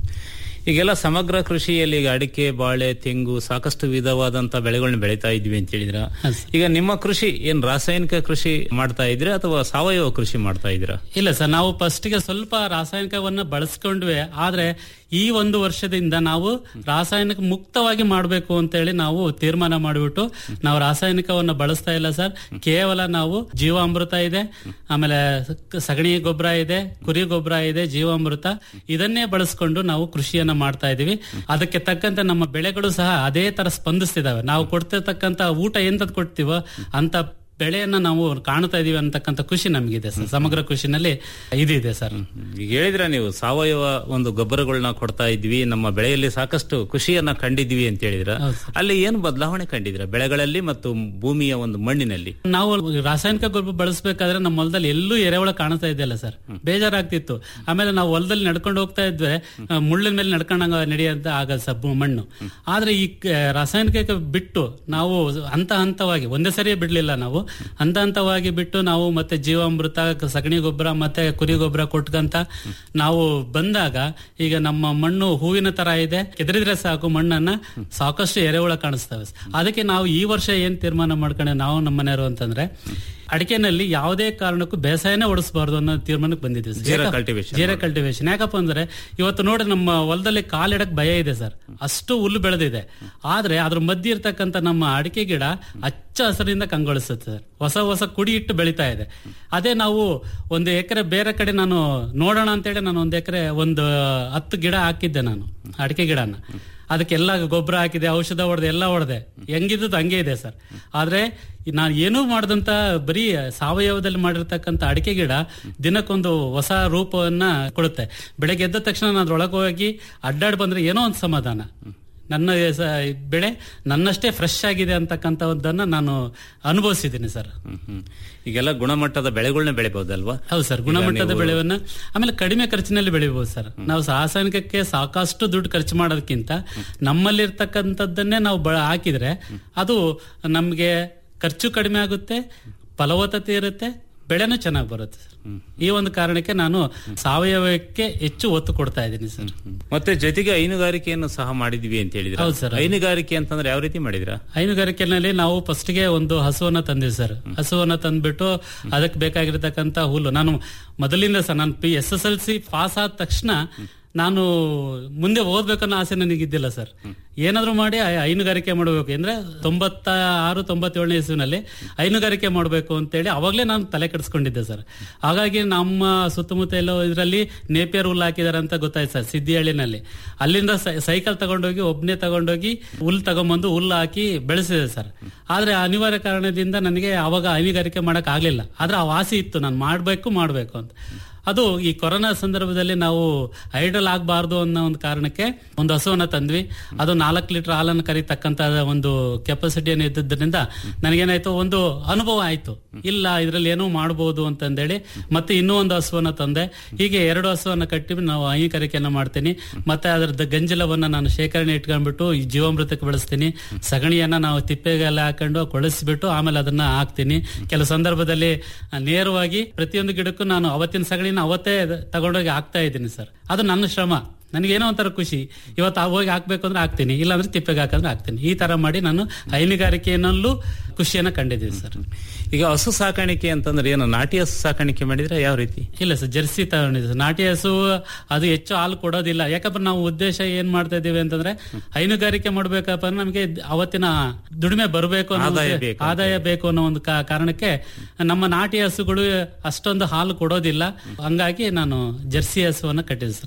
ಈಗೆಲ್ಲ ಸಮಗ್ರ ಕೃಷಿಯಲ್ಲಿ ಈಗ ಅಡಿಕೆ ಬಾಳೆ ತೆಂಗು ಸಾಕಷ್ಟು ವಿಧವಾದಂತ ಬೆಳೆಗಳನ್ನ ಬೆಳೀತಾ ಇದ್ವಿ ಅಂತ ಹೇಳಿದ್ರ ಈಗ ನಿಮ್ಮ ಕೃಷಿ ಏನ್ ರಾಸಾಯನಿಕ ಕೃಷಿ ಮಾಡ್ತಾ ಇದ್ರೆ ಅಥವಾ ಸಾವಯವ ಕೃಷಿ ಮಾಡ್ತಾ ಇದ್ದೀರಾ ಇಲ್ಲ ಸರ್ ನಾವು ಫಸ್ಟ್ಗೆ ಸ್ವಲ್ಪ ರಾಸಾಯನಿಕವನ್ನ ಬಳಸ್ಕೊಂಡ್ವಿ ಆದ್ರೆ ಈ ಒಂದು ವರ್ಷದಿಂದ ನಾವು ರಾಸಾಯನಿಕ ಮುಕ್ತವಾಗಿ ಮಾಡಬೇಕು ಅಂತ ಹೇಳಿ ನಾವು ತೀರ್ಮಾನ ಮಾಡಿಬಿಟ್ಟು ನಾವು ರಾಸಾಯನಿಕವನ್ನ ಬಳಸ್ತಾ ಇಲ್ಲ ಸರ್ ಕೇವಲ ನಾವು ಜೀವಾಮೃತ ಇದೆ ಆಮೇಲೆ ಸಗಣಿ ಗೊಬ್ಬರ ಇದೆ ಕುರಿ ಗೊಬ್ಬರ ಇದೆ ಜೀವಾಮೃತ ಇದನ್ನೇ ಬಳಸ್ಕೊಂಡು ನಾವು ಕೃಷಿಯನ್ನ ಮಾಡ್ತಾ ಇದೀವಿ ಅದಕ್ಕೆ ತಕ್ಕಂತೆ ನಮ್ಮ ಬೆಳೆಗಳು ಸಹ ಅದೇ ತರ ಸ್ಪಂದಿಸ್ತಿದಾವೆ ನಾವು ಕೊಡ್ತಿರ್ತಕ್ಕಂತ ಊಟ ಎಂತದ್ ಕೊಡ್ತೀವೋ ಅಂತ ಬೆಳೆಯನ್ನ ನಾವು ಕಾಣ್ತಾ ಇದೀವಿ ಅಂತಕ್ಕಂಥ ಖುಷಿ ನಮಗಿದೆ ಸರ್ ಸಮಗ್ರ ಕೃಷಿನಲ್ಲಿ ಇದಿದೆ ಸರ್ ಈಗ ಹೇಳಿದ್ರ ನೀವು ಸಾವಯವ ಒಂದು ಗೊಬ್ಬರಗಳನ್ನ ಕೊಡ್ತಾ ಇದ್ವಿ ನಮ್ಮ ಬೆಳೆಯಲ್ಲಿ ಸಾಕಷ್ಟು ಖುಷಿಯನ್ನ ಕಂಡಿದ್ವಿ ಅಂತ ಹೇಳಿದ್ರ ಅಲ್ಲಿ ಏನು ಬದಲಾವಣೆ ಕಂಡಿದ್ರ ಬೆಳೆಗಳಲ್ಲಿ ಮತ್ತು ಭೂಮಿಯ ಒಂದು ಮಣ್ಣಿನಲ್ಲಿ ನಾವು ರಾಸಾಯನಿಕ ಗೊಬ್ಬರ ಬಳಸಬೇಕಾದ್ರೆ ನಮ್ಮ ಹೊಲದಲ್ಲಿ ಎಲ್ಲೂ ಎರೆಹುಳ ಕಾಣಿಸ್ತಾ ಇದೆಯಲ್ಲ ಸರ್ ಬೇಜಾರಾಗ್ತಿತ್ತು ಆಮೇಲೆ ನಾವು ಹೊಲದಲ್ಲಿ ನಡ್ಕೊಂಡು ಹೋಗ್ತಾ ಇದ್ವಿ ಆ, ಮುಳ್ಳಿನ ಮೇಲೆ ನಡ್ಕೊಂಡಂಗ ನಡೆಯಂತ ಆಗಲ್ಲ ಸರ್ ಭೂ- ಮಣ್ಣು ಆದ್ರೆ ಈ ಕ- ರಾಸಾಯನಿಕ ಬಿಟ್ಟು ನಾವು ಹಂತ ಹಂತವಾಗಿ ಒಂದೇ ಸರಿ ಬಿಡ್ಲಿಲ್ಲ ನಾವು ಹಂತ ಹಂತವಾಗಿ ಬಿಟ್ಟು ನಾವು ಮತ್ತೆ ಜೀವಾಮೃತ ಕ- ಸಗಣಿ ಗೊಬ್ಬರ ಮತ್ತೆ ಕುರಿ ಗೊಬ್ಬರ ಕೊಟ್ಕಂತ ನಾವು ಬಂದಾಗ ಈಗ ನಮ್ಮ ಮಣ್ಣು ಹೂವಿನ ತರ ಇದೆ ಕೆದರಿದ್ರೆ ಸಾಕು ಮಣ್ಣನ್ನ ಸಾಕಷ್ಟು ಎರೆಹುಳ ಕಾಣಿಸ್ತವೆ ಅದಕ್ಕೆ ನಾವು ಈ ವರ್ಷ ಏನ್ ತೀರ್ಮಾನ ಮಾಡ್ಕೊಂಡೆ ನಾವು ನಮ್ಮ ಮನೆಯವರು ಅಂತಂದ್ರೆ ಅಡಿಕೆನಲ್ಲಿ ಯಾವುದೇ ಕಾರಣಕ್ಕೂ ಬೇಸಾಯನೇ ಓಡಿಸಬಾರ್ದು ಅನ್ನೋ ತೀರ್ಮಾನಕ್ಕೆ ಬಂದಿದ್ದೀವಿ ಸರ್. ಜೀರಾ ಯಾಕ- cultivation ಜೀರಾ ಕಲ್ಟಿವೇಶನ್ ಯಾಕಪ್ಪ ಅಂದ್ರೆ ಇವತ್ತು ನೋಡಿ ನಮ್ಮ ಹೊಲದಲ್ಲಿ ಕಾಲಿಡಕ್ ಭಯ ಇದೆ ಸರ್ ಅಷ್ಟು ಹುಲ್ಲು ಬೆಳೆದಿದೆ ಆದ್ರೆ ಅದ್ರ ಮಧ್ಯೆ ಇರ್ತಕ್ಕಂಥ ನಮ್ಮ ಅಡಿಕೆ ಗಿಡ ಹಚ್ಚ ಹಸಿರಿಂದ ಕಂಗೊಳಿಸುತ್ತೆ ಸರ್ ಹೊಸ ಹೊಸ ಕುಡಿ ಇಟ್ಟು ಬೆಳೀತಾ ಇದೆ ಅದೇ ನಾವು ಒಂದು ಎಕರೆ ಬೇರೆ ಕಡೆ ನಾನು ನೋಡೋಣ ಅಂತೇಳಿ ನಾನು ಒಂದು ಎಕರೆ ಒಂದು ಹತ್ತು ಗಿಡ ಹಾಕಿದ್ದೆ ನಾನು ಅಡಿಕೆ ಗಿಡನ ಅದಕ್ಕೆಲ್ಲ ಗೊಬ್ಬರ ಹಾಕಿದೆ ಔಷಧ ಹೊಡೆದೆ ಎಲ್ಲ ಹೊಡೆದೆ ಹೆಂಗಿದ್ದು ಹಂಗೆ ಇದೆ ಸರ್ ಆದ್ರೆ ನಾನು ಏನೂ ಮಾಡದಂತ ಬರೀ ಸಾವಯವದಲ್ಲಿ ಮಾಡಿರ್ತಕ್ಕಂಥ ಅಡಿಕೆ ಗಿಡ ದಿನಕ್ಕೊಂದು ಹೊಸ ರೂಪವನ್ನ ಕೊಡುತ್ತೆ ಬೆಳಗ್ಗೆ ಎದ್ದ ತಕ್ಷಣ ನಾನು ಅದ್ರೊಳಗೆ ಹೋಗಿ ಅಡ್ಡಾಡ್ ಬಂದ್ರೆ ಏನೋ ಒಂದು ಸಮಾಧಾನ ನನ್ನ ಸ- ಬೆಳೆ ನನ್ನಷ್ಟೇ ಫ್ರೆಶ್ ಆಗಿದೆ ಅಂತಕ್ಕಂಥದ್ದನ್ನ ನಾನು ಅನುಭವಿಸಿದ್ದೀನಿ ಸರ್ ಈಗೆಲ್ಲ ಗುಣಮಟ್ಟದ ಬೆಳೆಗಳನ್ನ ಬೆಳಿಬಹುದಲ್ವಾ ಹೌದು ಸರ್ ಗುಣಮಟ್ಟದ ಬೆಳೆವನ್ನ ಆಮೇಲೆ ಕಡಿಮೆ ಖರ್ಚಿನಲ್ಲಿ ಬೆಳಿಬಹುದು ಸರ್ ನಾವು ರಾಸಾಯನಿಕಕ್ಕೆ ಸಾಕಷ್ಟು ದುಡ್ಡು ಖರ್ಚು ಮಾಡೋದಕ್ಕಿಂತ ನಮ್ಮಲ್ಲಿರ್ತಕ್ಕಂಥದ್ದನ್ನೇ ನಾವು ಬ ಹಾಕಿದ್ರೆ ಅದು ನಮ್ಗೆ ಖರ್ಚು ಕಡಿಮೆ ಆಗುತ್ತೆ ಫಲವತ್ತತೆ ಇರುತ್ತೆ ಬೆಳೆನೂ ಚೆನ್ನಾಗಿ ಬರುತ್ತೆ ಸರ್ ಈ ಒಂದು ಕಾರಣಕ್ಕೆ ನಾನು ಸಾವಯವಕ್ಕೆ ಹೆಚ್ಚು ಒತ್ತು ಕೊಡ್ತಾ ಇದ್ದೀನಿ ಸರ್ ಮತ್ತೆ ಜೊತೆಗೆ ಹೈನುಗಾರಿಕೆಯನ್ನು ಸಹ ಮಾಡಿದ್ವಿ ಅಂತ ಹೇಳಿದ್ರೆ ಹೌದು ಸರ್. ಹೈನುಗಾರಿಕೆ ಅಂತಂದ್ರೆ ಯಾವ ರೀತಿ ಮಾಡಿದ್ರ ಹೈನುಗಾರಿಕೆನಲ್ಲಿ ನಾವು ಫಸ್ಟ್ಗೆ ಒಂದು ಹಸುವನ್ನ ತಂದಿವಿ ಸರ್ ಹಸುವನ್ನ ತಂದ್ಬಿಟ್ಟು ಅದಕ್ಕೆ ಬೇಕಾಗಿರ್ತಕ್ಕಂಥ ಹುಲ್ಲು ನಾನು ಮೊದಲಿಂದ ಸರ್ ನಾನು P S S L C pass ಆದ ತಕ್ಷಣ ನಾನು ಮುಂದೆ ಓದ್ಬೇಕನ್ನೋ ಆಸೆ ನನಗಿದ್ದಿಲ್ಲ ಸರ್ ಏನಾದ್ರೂ ಮಾಡಿ ಹೈ- ಹೈನುಗಾರಿಕೆ ಮಾಡಬೇಕು ಅಂದ್ರೆ ತೊಂಬತ್ತ ಆರು ತೊಂಬತ್ತೇಳನೇ ಇಸ್ವಿನಲ್ಲಿ ಹೈನುಗಾರಿಕೆ ಮಾಡಬೇಕು ಅಂತೇಳಿ ಅವಾಗಲೇ ನಾನು ತಲೆ ಕೆಡಿಸ್ಕೊಂಡಿದ್ದೆ ಸರ್ ಹಾಗಾಗಿ ನಮ್ಮ ಸುತ್ತಮುತ್ತ ಎಲ್ಲೋ ಇದರಲ್ಲಿ ನೇಪಿಯರ್ ಹುಲ್ಲು ಹಾಕಿದಾರೆ ಅಂತ ಗೊತ್ತಾಯ್ತು ಸರ್ ಸಿದ್ದಿಹಳ್ಳಿನಲ್ಲಿ ಅಲ್ಲಿಂದ ಸೈ- ಸೈಕಲ್ ತಗೊಂಡೋಗಿ ಒಬ್ನೇ ತಗೊಂಡೋಗಿ ಹುಲ್ಲು ತಗೊಂಬಂದು ಹುಲ್ಲು ಹಾಕಿ ಬೆಳೆಸಿದೆ ಸರ್ ಆದ್ರೆ ಅನಿವಾರ್ಯ ಕಾರಣದಿಂದ ನನಗೆ ಅವಾಗ ಹೈನುಗಾರಿಕೆ ಮಾಡಕ್ ಆಗ್ಲಿಲ್ಲ ಆದ್ರೆ ಆ ವಾಸಿ ಇತ್ತು ನಾನು ಮಾಡ್ಬೇಕು ಮಾಡ್ಬೇಕು ಅಂತ ಅದು ಈ ಕೊರೋನಾ ಸಂದರ್ಭದಲ್ಲಿ ನಾವು ಐಡಲ್ ಆಗಬಾರ್ದು ಅನ್ನೋ ಒಂದು ಕಾರಣಕ್ಕೆ ಒಂದು ಹಸುವನ್ನ ತಂದ್ವಿ ಅದು ನಾಲ್ಕು ಲೀಟರ್ ಹಾಲನ್ನು ಕರಿತಕ್ಕಂತ ಒಂದು ಕೆಪಾಸಿಟಿಯನ್ನು ಇದ್ದದ್ರಿಂದ ನನಗೇನಾಯ್ತು ಒಂದು ಅನುಭವ ಆಯ್ತು ಇಲ್ಲ ಇದರಲ್ಲಿ ಏನೋ ಮಾಡಬಹುದು ಅಂತಂದೇಳಿ ಮತ್ತೆ ಇನ್ನೂ ಒಂದು ಹಸುವನ್ನ ತಂದೆ ಹೀಗೆ ಎರಡು ಹಸುವನ್ನ ಕಟ್ಟಿ ನಾವು ಹೈನುಗಾರಿಕೆಯನ್ನ ಮಾಡ್ತೀನಿ ಮತ್ತೆ ಅದರದ ಗಂಜಲವನ್ನ ನಾನು ಶೇಖರಣೆ ಇಟ್ಕೊಂಡ್ಬಿಟ್ಟು ಈ ಜೀವಾಮೃತಕ್ಕೆ ಬಳಸ್ತೀನಿ ಸಗಣಿಯನ್ನ ನಾವು ತಿಪ್ಪೆಗೆಲ್ಲ ಹಾಕೊಂಡು ಕೊಳಿಸ್ಬಿಟ್ಟು ಆಮೇಲೆ ಅದನ್ನ ಹಾಕ್ತೀನಿ ಕೆಲವು ಸಂದರ್ಭದಲ್ಲಿ ಆ, ನೇರವಾಗಿ ಪ್ರತಿಯೊಂದು ಗಿಡಕ್ಕೂ ನಾನು ಅವತ್ತಿನ ಸಗಣಿನ ಅವತ್ತೇ ತಗೊಂಡೋಗಿ ಹಾಕ್ತಾ ಇದ್ದೀನಿ ಸರ್ ಅದು ನನ್ನ ಶ್ರಮ ನನಗೇನೋ ಒಂಥರ ಖುಷಿ ಇವತ್ತು ಆ ಹೋಗಿ ಹಾಕ್ಬೇಕು ಅಂದ್ರೆ ಹಾಕ್ತೀನಿ ಇಲ್ಲಾಂದ್ರೆ ತಿಪ್ಪೆಗೆ ಹಾಕಂದ್ರೆ ಹಾಕ್ತೀನಿ ಈ ತರ ಮಾಡಿ ನಾನು ಹೈನುಗಾರಿಕೆಯಲ್ಲೂ ಖುಷಿಯನ್ನ ಕಂಡಿದ್ದೀನಿ ಸರ್ ಈಗ ಹಸು ಸಾಕಾಣಿಕೆ ಅಂತಂದ್ರೆ ಏನು ನಾಟಿ ಹಸು ಸಾಕಾಣಿಕೆ ಮಾಡಿದ್ರೆ ಯಾವ ರೀತಿ ಇಲ್ಲ ಸರ್ ಜರ್ಸಿ ತಗೊಂಡಿದ್ದೆ ಸರ್ ನಾಟಿ ಹಸು ಅದು ಹೆಚ್ಚು ಹಾಲು ಕೊಡೋದಿಲ್ಲ ಯಾಕಂದ್ರೆ ನಾವು ಉದ್ದೇಶ ಏನ್ ಮಾಡ್ತಾ ಇದೀವಿ ಅಂತಂದ್ರೆ ಹೈನುಗಾರಿಕೆ ಮಾಡ್ಬೇಕಪ್ಪ ಅಂದ್ರೆ ನಮಗೆ ಅವತ್ತಿನ ದುಡಿಮೆ ಬರಬೇಕು ಅನ್ನೋ ಆದಾಯ ಉದ್ದೇ- ಬೇಕು ಆದಾಯ ಬೇಕು ಅನ್ನೋ ಒಂದು ಕಾ- ಕಾರಣಕ್ಕೆ ನಮ್ಮ ನಾಟಿ ಹಸುಗಳು ಅಷ್ಟೊಂದು ಹಾಲು ಕೊಡೋದಿಲ್ಲ ಹಂಗಾಗಿ ನಾನು ಜರ್ಸಿ ಹಸುವನ್ನ ಕಟ್ಟಿದೆ ಸರ್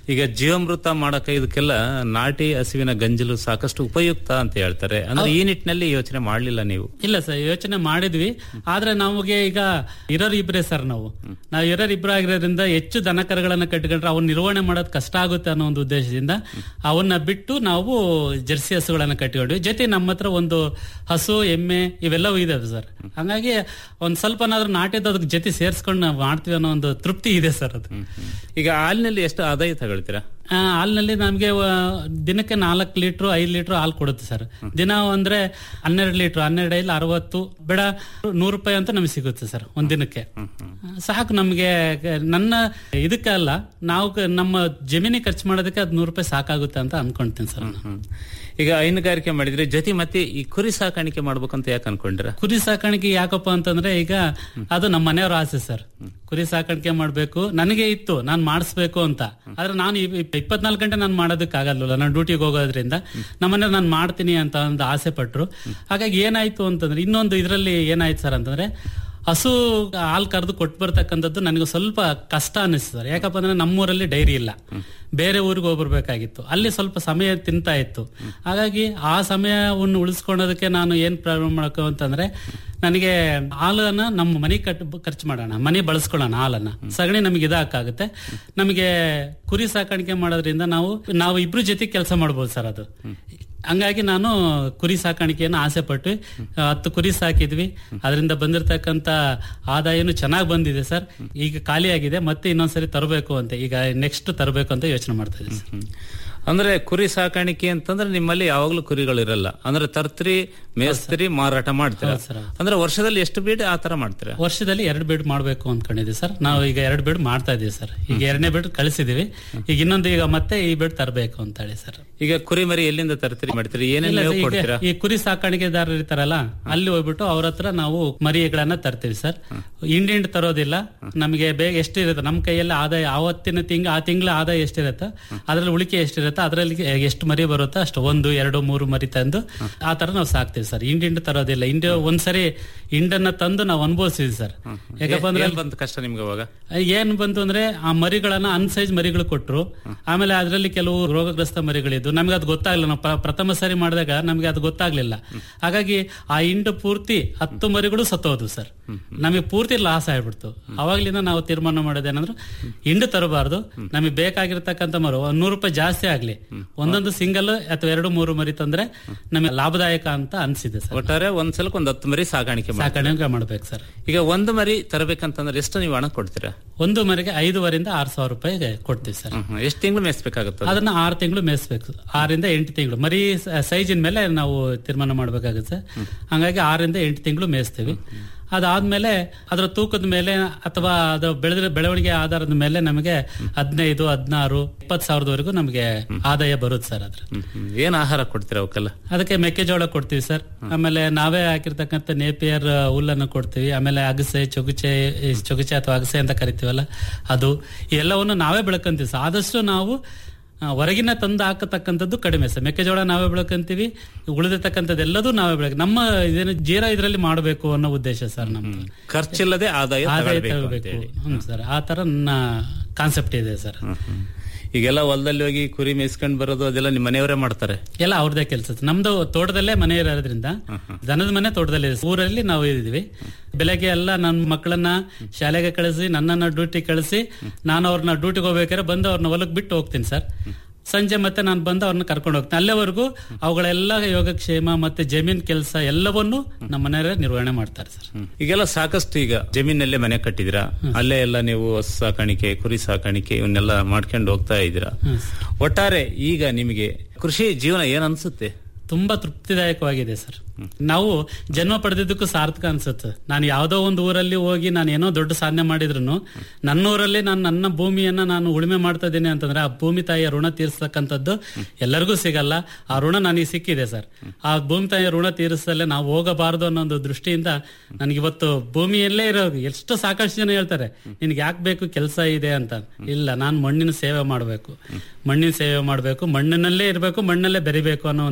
ಈಗ ಜೀವಾಮೃತ ಮಾಡಕ ಇದಕ್ಕೆಲ್ಲ ನಾಟಿ ಹಸುವಿನ ಗಂಜಲು ಸಾಕಷ್ಟು ಉಪಯುಕ್ತ ಅಂತ ಹೇಳ್ತಾರೆ ಅಂದ್ರೆ ಈ ನಿಟ್ಟಿನಲ್ಲಿ ಯೋಚನೆ ಮಾಡ್ಲಿಲ್ಲ ನೀವು ಇಲ್ಲ ಸರ್ ಯೋಚನೆ ಮಾಡಿದ್ವಿ ಆದ್ರೆ ನಮಗೆ ಈಗ ಇರೋರು ಇಬ್ರೇ ಸರ್ ನಾವು ನಾವು ಇರೋರು ಇಬ್ರು ಆಗಿರೋದ್ರಿಂದ ಹೆಚ್ಚು ದನಕರಗಳನ್ನ ಕಟ್ಕೊಂಡ್ರೆ ಅವ್ನ ನಿರ್ವಹಣೆ ಮಾಡೋದು ಕಷ್ಟ ಆಗುತ್ತೆ ಅನ್ನೋ ಒಂದು ಉದ್ದೇಶದಿಂದ ಅವನ್ನ ಬಿಟ್ಟು ನಾವು ಜರ್ಸಿ ಹಸುಗಳನ್ನ ಕಟ್ಕೊಂಡ್ವಿ ಜೊತೆ ನಮ್ಮ ಹತ್ರ ಒಂದು ಹಸು ಎಮ್ಮೆ ಇವೆಲ್ಲವೂ ಇದಾವೆ ಸರ್ ಹಂಗಾಗಿ ಒಂದ್ ಸ್ವಲ್ಪನಾದ್ರೂ ನಾಟಿದ ಅದಕ್ಕೆ ಜೊತೆ ಸೇರ್ಸ್ಕೊಂಡು ನಾವು ಮಾಡ್ತೀವಿ ಅನ್ನೋ ಒಂದು ತೃಪ್ತಿ ಇದೆ ಸರ್ ಅದು ಈಗ ಹಾಲಿನಲ್ಲಿ ಎಷ್ಟು ಆದಾಯ ತಗೊಳ್ತೀರಾ ಆ, ಹಾಲಿನಲ್ಲಿ ನಮಗೆ ದಿನಕ್ಕೆ ನಾಲ್ಕು ಲೀಟ್ರು ಐದು ಲೀಟ್ರ್ ಹಾಲು ಕೊಡುತ್ತೆ ಸರ್ ದಿನ ಅಂದ್ರೆ ಹನ್ನೆರಡು ಲೀಟ್ರ್ ಹನ್ನೆರಡು ಐದು ಅರವತ್ತು ಬೇಡ ನೂರು ರೂಪಾಯಿ ಅಂತ ನಮಗೆ ಸಿಗುತ್ತೆ ಸರ್ ಒಂದ್ ದಿನಕ್ಕೆ ಸಾಕು ನಮಗೆ ನನ್ನ ಇದಕ್ಕೆ ಅಲ್ಲ ನಾವು ಕ- ನಮ್ಮ ಜಮೀನಿಗೆ ಖರ್ಚು ಮಾಡೋದಕ್ಕೆ ಅದು ನೂರು ರೂಪಾಯಿ ಸಾಕಾಗುತ್ತೆ ಅಂತ ಅನ್ಕೊಂತೀನಿ ಸರ್ ನಾನು. ಈಗ ಹೈನುಗಾರಿಕೆ ಮಾಡಿದ್ರೆ ಜೊತೆ ಮತ್ತೆ ಈ ಕುರಿ ಸಾಕಾಣಿಕೆ ಮಾಡ್ಬೇಕಂತ ಯಾಕೆ ಅನ್ಕೊಂಡಿರ ಕುರಿ ಸಾಕಾಣಿಕೆ ಯಾಕಪ್ಪ ಅಂತಂದ್ರೆ ಈಗ ಅದು ನಮ್ಮ ಮನೆಯವರ ಆಸೆ ಸರ್ ಕುರಿ ಸಾಕಾಣಿಕೆ ಮಾಡ್ಬೇಕು ನನಗೆ ಇತ್ತು ನಾನು ಮಾಡಿಸ್ಬೇಕು ಅಂತ ಆದ್ರೆ ನಾನು ಇಪ್ಪತ್ನಾಲ್ಕು ಗಂಟೆ ನಾನು ಮಾಡೋದಕ್ಕೆ ಆಗಲ್ವಲ್ಲ ನಾನು ಡ್ಯೂಟಿಗೆ ಹೋಗೋದ್ರಿಂದ ನಮ್ಮನೆ ನಾನು ಮಾಡ್ತೀನಿ ಅಂತ ಒಂದು ಆಸೆ ಪಟ್ರು ಹಾಗಾಗಿ ಏನಾಯ್ತು ಅಂತಂದ್ರೆ ಇನ್ನೊಂದು ಇದರಲ್ಲಿ ಏನಾಯ್ತು ಸರ್ ಅಂತಂದ್ರೆ ಹಸು ಹಾಲು ಕರೆದು ಕೊಟ್ಟು ಬರ್ತಕ್ಕಂಥದ್ದು ನನಗೆ ಸ್ವಲ್ಪ ಕಷ್ಟ ಅನ್ನಿಸ್ತು ಸರ್ ಯಾಕಪ್ಪ ಅಂದ್ರೆ ನಮ್ಮೂರಲ್ಲಿ ಡೈರಿ ಇಲ್ಲ ಬೇರೆ ಊರಿಗೆ ಹೋಗ್ಬರ್ಬೇಕಾಗಿತ್ತು ಅಲ್ಲಿ ಸ್ವಲ್ಪ ಸಮಯ ತಿಂತಾ ಇತ್ತು ಹಾಗಾಗಿ ಆ ಸಮಯವನ್ನು ಉಳಿಸ್ಕೊಳ್ಳೋದಕ್ಕೆ ನಾನು ಏನ್ ಪ್ರಾರಂಭ ಮಾಡ್ಕೋ ಅಂತಂದ್ರೆ ನನಗೆ ಹಾಲನ್ನ ನಮ್ಮ ಮನೆ ಕಟ್ ಖರ್ಚು ಮಾಡೋಣ ಮನೆ ಬಳಸ್ಕೊಳ್ಳೋಣ ಹಾಲನ್ನ ಸಗಣಿ ನಮಗೆ ಇದಾಕಾಗುತ್ತೆ ನಮಗೆ ಕುರಿ ಸಾಕಾಣಿಕೆ ಮಾಡೋದ್ರಿಂದ ನಾವು ನಾವು ಇಬ್ರು ಜೊತೆ ಕೆಲಸ ಮಾಡ್ಬೋದು ಸರ್ ಅದು ಹಂಗಾಗಿ ನಾನು ಕುರಿ ಸಾಕಾಣಿಕೆಯನ್ನು ಆಸೆ ಪಟ್ಟು ಆ, ಹತ್ತು ಕುರಿ ಸಾಕಿದ್ವಿ ಅದರಿಂದ ಬಂದಿರತಕ್ಕಂತ ಆದಾಯನು ಚೆನ್ನಾಗಿ ಬಂದಿದೆ ಸರ್ ಈಗ ಖಾಲಿ ಆಗಿದೆ ಮತ್ತೆ ಇನ್ನೊಂದ್ಸರಿ ತರಬೇಕು ಅಂತ ಈಗ ನೆಕ್ಸ್ಟ್ ತರಬೇಕು ಅಂತ ಯೋಚನೆ ಮಾಡ್ತಾ ಇದ್ದೀವಿ ಸರ್ ಅಂದ್ರೆ ಕುರಿ ಸಾಕಾಣಿಕೆ ಅಂತಂದ್ರೆ ನಿಮ್ಮಲ್ಲಿ ಯಾವಾಗ್ಲೂ ಕುರಿಗಳು ಇರಲ್ಲ ಅಂದ್ರೆ ತರ್ತ್ರಿ ಮೇಸ್ತ್ರಿ ಮಾರಾಟ ಮಾಡ್ತೀರಾ ಹೌದು ಸರ್. ಅಂದ್ರೆ ವರ್ಷದಲ್ಲಿ ಎಷ್ಟು ಬೀಡ್ ಆ ತರ ಮಾಡ್ತೀರಾ ವರ್ಷದಲ್ಲಿ ಎರಡು ಬೆಡ್ ಮಾಡಬೇಕು ಅನ್ಕೊಂಡಿದ್ವಿ ಸರ್ ನಾವು ಈಗ ಎರಡು ಬೆಡ್ ಮಾಡ್ತಾ ಇದೀವಿ ಸರ್ ಈಗ ಎರಡನೇ ಬೆಡ್ ಕಳಿಸಿದೀವಿ ಈಗ ಇನ್ನೊಂದು ಈಗ ಮತ್ತೆ ಈ ಬೆಡ್ ತರಬೇಕು ಅಂತ ಹೇಳಿ ಸರ್ ಈಗ ಕುರಿ ಮರಿ ಎಲ್ಲಿಂದ ತರ್ತೀರಿ ಮಾಡ್ತೀರಿ ಏನೇನು ಇಲ್ಲ ಮೇವು ಸರ್, ಈಗ ಕೊಡ್ತೀರಾ ಈ ಕುರಿ ಸಾಕಾಣಿಕೆದಾರರು ಇರ್ತಾರಲ್ಲ ಅಲ್ಲಿ ಹೋಗ್ಬಿಟ್ಟು ಅವ್ರ ಹತ್ರ ನಾವು ಮರಿಗಳನ್ನ ತರ್ತೀವಿ ಸರ್ ಹಿಂಡ್ ಹಿಂಡ್ ತರೋದಿಲ್ಲ ನಮಗೆ ಬೇಗ ಎಷ್ಟಿರುತ್ತೆ ನಮ್ಮ ಕೈಯಲ್ಲಿ ಆದಾಯ ಆವತ್ತಿನ ತಿಂಗ ಆ ತಿಂಗಳ ಆದಾಯ ಎಷ್ಟಿರುತ್ತೆ ಅದ್ರಲ್ಲಿ ಉಳಿಕೆ ಎಷ್ಟಿರುತ್ತೆ ಅದರಲ್ಲಿ ಎಷ್ಟು ಮರಿ ಬರುತ್ತೋ ಅಷ್ಟು ಒಂದು ಎರಡು ಮೂರು ಮರಿ ತಂದು ಆ ತರ ನಾವು ಸಾಕ್ತೀವಿ ಸರ್ ಹಿಂಡ್ ಹಿಂಡ್ ತರೋದಿಲ್ಲ ಹಿಂಡ್ ಒಂದ್ಸರಿ ಹಿಂಡನ್ನ ತಂದು ನಾವು ಅನುಭವಿಸಿದ್ವಿ ಸರ್ ಯಾಕಪ್ಪ ಅಂದ್ರೆ ಏನ್ ಬಂತ ಕಷ್ಟ ನಿಮ್ಗೆ ಅವಾಗ ಏನ್ ಬಂತು ಅಂದ್ರೆ ಆ ಮರಿಗಳನ್ನ ಅನ್ಸೈಜ್ ಮರಿಗಳು ಕೊಟ್ರು ಆಮೇಲೆ ಅದರಲ್ಲಿ ಕೆಲವು ರೋಗಗ್ರಸ್ತ ಮರಿಗಳಿದ್ದು ನಮ್ಗೆ ಅದು ಗೊತ್ತಾಗ್ಲಿಲ್ಲ ನಾವು ಪ್ರ- ಪ್ರಥಮ ಸರಿ ಮಾಡಿದಾಗ ನಮ್ಗೆ ಅದು ಗೊತ್ತಾಗ್ಲಿಲ್ಲ ಹಾಗಾಗಿ ಆ ಇಂಡು ಪೂರ್ತಿ ಹತ್ತು ಮರಿಗಳು ಸತ್ತೋದು ಸರ್ ನಮಗೆ ಪೂರ್ತಿ ಲಾಸ್ ಆಗ್ಬಿಡ್ತು ಅವಾಗ್ಲಿಂದ ನಾವು ತೀರ್ಮಾನ ಮಾಡೋದೇನಂದ್ರೆ ಇಂಡು ತರಬಾರ್ದು ನಮಗೆ ಬೇಕಾಗಿರ್ತಕ್ಕಂಥ ಮರು ಒಂದ್ ನೂರು ರೂಪಾಯಿ ಜಾಸ್ತಿ ಆಗ್ಲಿ ಒಂದೊಂದು ಸಿಂಗಲ್ ಅಥವಾ ಎರಡು ಮೂರು ಮರಿ ತಂದ್ರೆ ನಮಗೆ ಲಾಭದಾಯಕ ಅಂತ ಅನ್ಸಿದೆ ಸರ್ ಒಟ್ಟಾರೆ ಒಂದ್ ಸಲಕ್ಕೆ ಒಂದ್ ಹತ್ತು ಮರಿ ಸಾಕಾಣಿಕೆ ಮಾಡಿ ಸಾಕಾಣಿಕೆ ಮಾಡ್ಬೇಕು ಸರ್ ಈಗ ಒಂದು ಮರಿ ತರಬೇಕಂತಂದ್ರೆ ಎಷ್ಟು ನೀವು ಹಣ ಕೊಡ್ತೀರಾ ಒಂದು ಮರಿಗೆ ಐದುವರಿಂದ ಆರು ಸಾವಿರ ರೂಪಾಯಿ ಕೊಡ್ತೀವಿ ಸರ್ ಎಷ್ಟು ತಿಂಗಳು ಮೇಯಿಸ್ಬೇಕಾಗುತ್ತೆ ಅದು? ಅದನ್ನ ಆರು ತಿಂಗಳು ಮೇಯಿಸ್ಬೇಕು ಆರಿಂದ ಎಂಟು ತಿಂಗಳು ಮರಿ ಸೈಜಿನ ಮೇಲೆ ನಾವು ತೀರ್ಮಾನ ಮಾಡ್ಬೇಕಾಗುತ್ತೆ ಹಂಗಾಗಿ ಆರರಿಂದ ಎಂಟು ತಿಂಗಳು ಮೇಯಿಸ್ತೀವಿ ಅದಾದ್ಮೇಲೆ ಅದರ ತೂಕದ ಮೇಲೆ ಅಥವಾ ಅದು ಬೆಳೆದ ಬೆಳವಣಿಗೆ ಆಧಾರದ ಮೇಲೆ ನಮಗೆ ಹದಿನೈದು ಹದಿನಾರು ಇಪ್ಪತ್ತು ಸಾವಿರದವರೆಗೂ ನಮಗೆ ಆದಾಯ ಬರುತ್ತೆ ಸರ್ ಅದ್ರ ಹ್ಮ್, ಹ್ಮ್. ಏನ್ ಆಹಾರ ಕೊಡ್ತೀರಾ ಅವಕ್ಕೆಲ್ಲ ಅದಕ್ಕೆ ಮೆಕ್ಕೆಜೋಳ ಕೊಡ್ತೀವಿ ಸರ್ ಆಮೇಲೆ ನಾವೇ ಹಾಕಿರ್ತಕ್ಕಂಥ ನೇಪಿಯರ್ ಹುಲ್ಲನ್ನು ಕೊಡ್ತೀವಿ ಆಮೇಲೆ ಅಗಸೆ ಚೊಗುಚೆ ಈ ಚೊಗುಚೆ ಅಥವಾ ಅಗಸೆ ಅಂತ ಕರಿತೀವಲ್ಲ ಅದು ಎಲ್ಲವನ್ನು ನಾವೇ ಬೆಳ್ಕೊಂತೀವಿ ಸರ್ ಆದಷ್ಟು ನಾವು ಆ, ಹೊರಗಿನ ತಂದು ಹಾಕತಕ್ಕಂಥದ್ದು ಕಡಿಮೆ ಸರ್ ಮೆಕ್ಕೆಜೋಳ ನಾವೇ ಬೆಳ್ಕೊಂತೀವಿ ಉಳಿದಿರ್ತಕ್ಕಂಥದ್ದು ಎಲ್ಲದೂ ನಾವೇ ಬೆಳಕ ನಮ್ಮ ಇದೇನು ಜೀರಾ ಇದರಲ್ಲಿ ಮಾಡಬೇಕು ಅನ್ನೋ ಉದ್ದೇಶ ಸರ್ ನಮ್ದು ಖರ್ಚಿಲ್ಲದೆ ಆದಾಯ ಆದಾಯ ತಗೊಳ್ಬೇಕು ಅಂತ ತಗೋಬೇಕು ಹೇಳಿ. ಹ್ಮ್ ಸರ್ ಆ ತರ ನನ್ನ ಕಾನ್ಸೆಪ್ಟ್ ಇದೆ ಸರ್ ಈಗೆಲ್ಲ ಹೊಲದಲ್ಲಿ ಹೋಗಿ ಕುರಿ ಮೇಯಿಸ್ಕೊಂಡ್ ಬರೋದು ಅದೆಲ್ಲ ನಿಮ್ಮ ಮನೆಯವರೇ ಮಾಡ್ತಾರೆ ಎಲ್ಲ ಅವ್ರದೇ ಕೆಲಸ ನಮ್ದು ತೋಟದಲ್ಲೇ ಮನೆ ಇರೋದ್ರಿಂದ ದನದ ಮನೆ ತೋಟದಲ್ಲಿ ಊರಲ್ಲಿ ನಾವು ಇದ್ದೀವಿ ಬೆಳಗ್ಗೆ ಎಲ್ಲ ನನ್ನ ಮಕ್ಕಳನ್ನ ಶಾಲೆಗೆ ಕಳಿಸಿ ನನ್ನನ್ನ ಡ್ಯೂಟಿ ಕಳಿಸಿ ನಾನು ಅವ್ರನ್ನ ಡ್ಯೂಟಿಗೆ ಹೋಗ್ಬೇಕಾದ್ರೆ ಬಂದು ಅವ್ರನ್ನ ಹೊಲಕ್ಕೆ ಬಿಟ್ಟು ಹೋಗ್ತೀನಿ ಸರ್ ಸಂಜೆ ಮತ್ತೆ ನಾನು ಬಂದು ಅವ್ರನ್ನ ಕರ್ಕೊಂಡು ಹೋಗ್ತೀನಿ ಅಲ್ಲೇವರೆಗೂ ಅವುಗಳೆಲ್ಲ ಯೋಗಕ್ಷೇಮ ಮತ್ತೆ ಜಮೀನ್ ಕೆಲಸ ಎಲ್ಲವನ್ನೂ ನಮ್ಮ ಮನೆಯವರೇ ನಿರ್ವಹಣೆ ಮಾಡ್ತಾರೆ ಸರ್ ಈಗೆಲ್ಲ ಸಾಕಷ್ಟು ಈಗ ಜಮೀನಲ್ಲೇ ಮನೆ ಕಟ್ಟಿದಿರಾ ಅಲ್ಲೇ ಎಲ್ಲ ನೀವು ಹಸು ಸಾಕಾಣಿಕೆ ಕುರಿ ಸಾಕಾಣಿಕೆ ಇವನ್ನೆಲ್ಲ ಮಾಡ್ಕೊಂಡು ಹೋಗ್ತಾ ಇದ್ದೀರಾ ಒಟ್ಟಾರೆ ಈಗ ನಿಮಗೆ ಕೃಷಿ ಜೀವನ ಏನ್ ಅನ್ಸುತ್ತೆ ತುಂಬಾ ತೃಪ್ತಿದಾಯಕವಾಗಿದೆ ಸರ್ ನಾವು ಜನ್ಮ ಪಡೆದಿದ್ದಕ್ಕೂ ಸಾರ್ಥಕ ಅನ್ಸುತ್ತೆ ನಾನು ಯಾವ್ದೋ ಒಂದು ಊರಲ್ಲಿ ಹೋಗಿ ನಾನು ಏನೋ ದೊಡ್ಡ ಸಾಧನೆ ಮಾಡಿದ್ರು ನನ್ನ ಊರಲ್ಲಿ ನಾನು ನನ್ನ ಭೂಮಿಯನ್ನ ನಾನು ಉಳುಮೆ ಮಾಡ್ತಾ ಇದ್ದೀನಿ ಅಂತಂದ್ರೆ ಆ ಭೂಮಿ ತಾಯಿಯ ಋಣ ತೀರಿಸ್ತಕ್ಕಂಥದ್ದು ಎಲ್ಲರಿಗೂ ಸಿಗಲ್ಲ ಆ ಋಣ ನನಗೆ ಸಿಕ್ಕಿದೆ ಸರ್ ಆ ಭೂಮಿ ತಾಯಿಯ ಋಣ ತೀರಿಸಲೇ ನಾವು ಹೋಗಬಾರದು ಅನ್ನೋ ಒಂದು ದೃಷ್ಟಿಯಿಂದ ನನಗಿವತ್ತು ಭೂಮಿಯಲ್ಲೇ ಇರೋದು ಎಷ್ಟು ಸಾಕಷ್ಟು ಜನ ಹೇಳ್ತಾರೆ ನಿನ್ಗೆ ಯಾಕೆ ಬೇಕು ಕೆಲಸ ಇದೆ ಅಂತ ಇಲ್ಲ ನಾನು ಮಣ್ಣಿನ ಸೇವೆ ಮಾಡಬೇಕು ಮಣ್ಣಿನ ಸೇವೆ ಮಾಡಬೇಕು ಮಣ್ಣಿನಲ್ಲೇ ಇರಬೇಕು ಮಣ್ಣಲ್ಲೇ ಬೆರಿಬೇಕು ಅನ್ನೋ ಒಂದು ಆಸೆ ನಂದು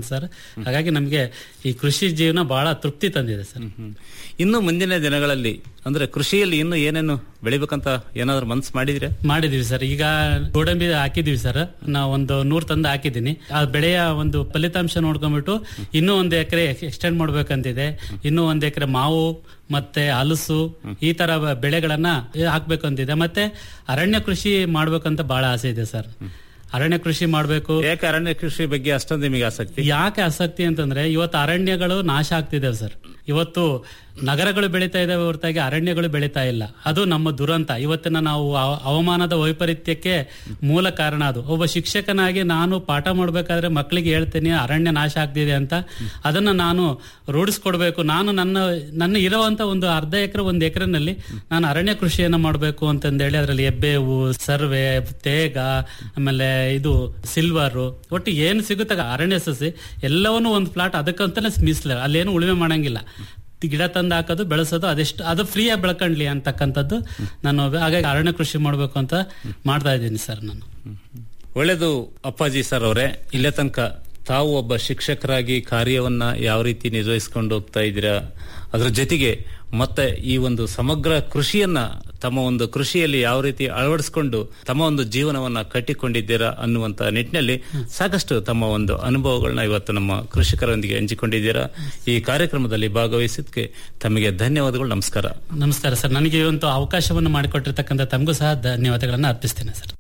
ಅಂತ ಸರ್ ಹಾಗಾಗಿ ನಮಗೆ ಈ ಕೃಷಿ ಜೀವನ ಬಹಳ ತೃಪ್ತಿ ತಂದಿದೆ ಸರ್ ಇನ್ನು ಮುಂದಿನ ದಿನಗಳಲ್ಲಿ ಅಂದ್ರೆ ಕೃಷಿಯಲ್ಲಿ ಇನ್ನು ಏನೇನು ಬೆಳಿಬೇಕಂತ ಏನಾದ್ರು ಮನ್ಸು ಮಾಡಿದ್ರೆ ಮಾಡಿದೀವಿ ಸರ್ ಈಗ ಗೋಡಂಬಿ ಹಾಕಿದೀವಿ ಸರ್ ನಾವು ಒಂದು ನೂರ್ ತಂದು ಹಾಕಿದ್ದೀನಿ ಆ ಬೆಳೆಯ ಒಂದು ಫಲಿತಾಂಶ ನೋಡ್ಕೊಂಡ್ಬಿಟ್ಟು ಇನ್ನೂ ಒಂದು ಎಕರೆ ಎಕ್ಸ್ಟೆಂಡ್ ಮಾಡ್ಬೇಕಂತಿದೆ ಇನ್ನೂ ಒಂದು ಎಕರೆ ಮಾವು ಮತ್ತೆ ಹಲಸು ಈ ತರ ಬ- ಬೆಳೆಗಳನ್ನ ಹಾಕ್ಬೇಕಂತಿದೆ ಮತ್ತೆ ಅರಣ್ಯ ಕೃಷಿ ಮಾಡ್ಬೇಕಂತ ಬಹಳ ಆಸೆ ಇದೆ ಸರ್ ಅರಣ್ಯ ಕೃಷಿ ಮಾಡ್ಬೇಕು ಯಾಕೆ ಅರಣ್ಯ ಕೃಷಿ ಬಗ್ಗೆ ಅಷ್ಟೊಂದು ನಿಮಗೆ ಆಸಕ್ತಿ ಯಾಕೆ ಆಸಕ್ತಿ ಅಂತಂದ್ರೆ ಇವತ್ತು ಅರಣ್ಯಗಳು ನಾಶ ಆಗ್ತಿದೆ ಸರ್ ಇವತ್ತು ನಗರಗಳು ಬೆಳೀತಾ ಇದಾವೆ ಹೊರತಾಗಿ ಅರಣ್ಯಗಳು ಬೆಳೀತಾ ಇಲ್ಲ ಅದು ನಮ್ಮ ದುರಂತ ಇವತ್ತಿನ ನಾವು ಹವ- ಹವಾಮಾನದ ವೈಪರೀತ್ಯಕ್ಕೆ ಮೂಲ ಕಾರಣ ಅದು ಒಬ್ಬ ಶಿಕ್ಷಕನಾಗಿ ನಾನು ಪಾಠ ಮಾಡ್ಬೇಕಾದ್ರೆ ಮಕ್ಕಳಿಗೆ ಹೇಳ್ತೀನಿ ಅರಣ್ಯ ನಾಶ ಆಗ್ತಿದೆ ಅಂತ ಅದನ್ನ ನಾನು ರೂಢಿಸ್ಕೊಡ್ಬೇಕು ನಾನು ನನ್ನ ನನ್ನ ಇರುವಂತ ಒಂದು ಅರ್ಧ ಎಕರೆ ಒಂದು ಎಕರೆನಲ್ಲಿ ನಾನು ಅರಣ್ಯ ಕೃಷಿಯನ್ನ ಮಾಡಬೇಕು ಅಂತಂದೇಳಿ ಅದರಲ್ಲಿ ಎಬ್ಬೇವು ಸರ್ವೆ ತೇಗ ಆಮೇಲೆ ಇದು ಸಿಲ್ವರ್ ಒಟ್ಟು ಏನು ಸಿಗುತ್ತೆ ಅರಣ್ಯ ಸಸಿ ಎಲ್ಲವನ್ನೂ ಒಂದು ಪ್ಲಾಟ್ ಅದಕ್ಕಂತಾನೆ ಮೀಸಲ ಅಲ್ಲೇನು ಉಳುಮೆ ಮಾಡಂಗಿಲ್ಲ ಗಿಡ ತಂದು ಹಾಕೋದು ಬೆಳೆಸೋದು ಅದೆಷ್ಟು ಅದು ಫ್ರೀಯಾಗಿ ಬೆಳ್ಕೊಂಡ್ಲಿ ಅಂತಕ್ಕಂಥದ್ದು ನಾನು ಹಾಗಾಗಿ ಅರಣ್ಯ ಕೃಷಿ ಮಾಡಬೇಕು ಅಂತ ಮಾಡ್ತಾ ಇದ್ದೀನಿ ಸರ್ ನಾನು ಒಳ್ಳೇದು ಅಪ್ಪಾಜಿ ಸರ್ ಅವರೇ ಇಲ್ಲೇ ತನಕ ತಾವು ಒಬ್ಬ ಶಿಕ್ಷಕರಾಗಿ ಕಾರ್ಯವನ್ನ ಯಾವ ರೀತಿ ನಿರ್ವಹಿಸಿಕೊಂಡು ಹೋಗ್ತಾ ಇದ್ದೀರಾ ಅದರ ಜೊತೆಗೆ ಮತ್ತೆ ಈ ಒಂದು ಸಮಗ್ರ ಕೃಷಿಯನ್ನ ತಮ್ಮ ಒಂದು ಕೃಷಿಯಲ್ಲಿ ಯಾವ ರೀತಿ ಅಳವಡಿಸಿಕೊಂಡು ತಮ್ಮ ಒಂದು ಜೀವನವನ್ನ ಕಟ್ಟಿಕೊಂಡಿದ್ದೀರಾ ಅನ್ನುವಂತ ನಿಟ್ಟಿನಲ್ಲಿ ಸಾಕಷ್ಟು ತಮ್ಮ ಒಂದು ಅನುಭವಗಳನ್ನ ಇವತ್ತು ನಮ್ಮ ಕೃಷಿಕರೊಂದಿಗೆ ಹಂಚಿಕೊಂಡಿದ್ದೀರಾ ಈ ಕಾರ್ಯಕ್ರಮದಲ್ಲಿ ಭಾಗವಹಿಸಿದ್ದಕ್ಕೆ ತಮಗೆ ಧನ್ಯವಾದಗಳು ನಮಸ್ಕಾರ ನಮಸ್ಕಾರ ಸರ್ ನನಗೆ ಈ ಒಂದು ಅವಕಾಶವನ್ನು ಮಾಡಿಕೊಟ್ಟಿರ್ತಕ್ಕಂಥ ತಮಗೂ ಸಹ ಧನ್ಯವಾದಗಳನ್ನು ಅರ್ಪಿಸ್ತೇನೆ ಸರ್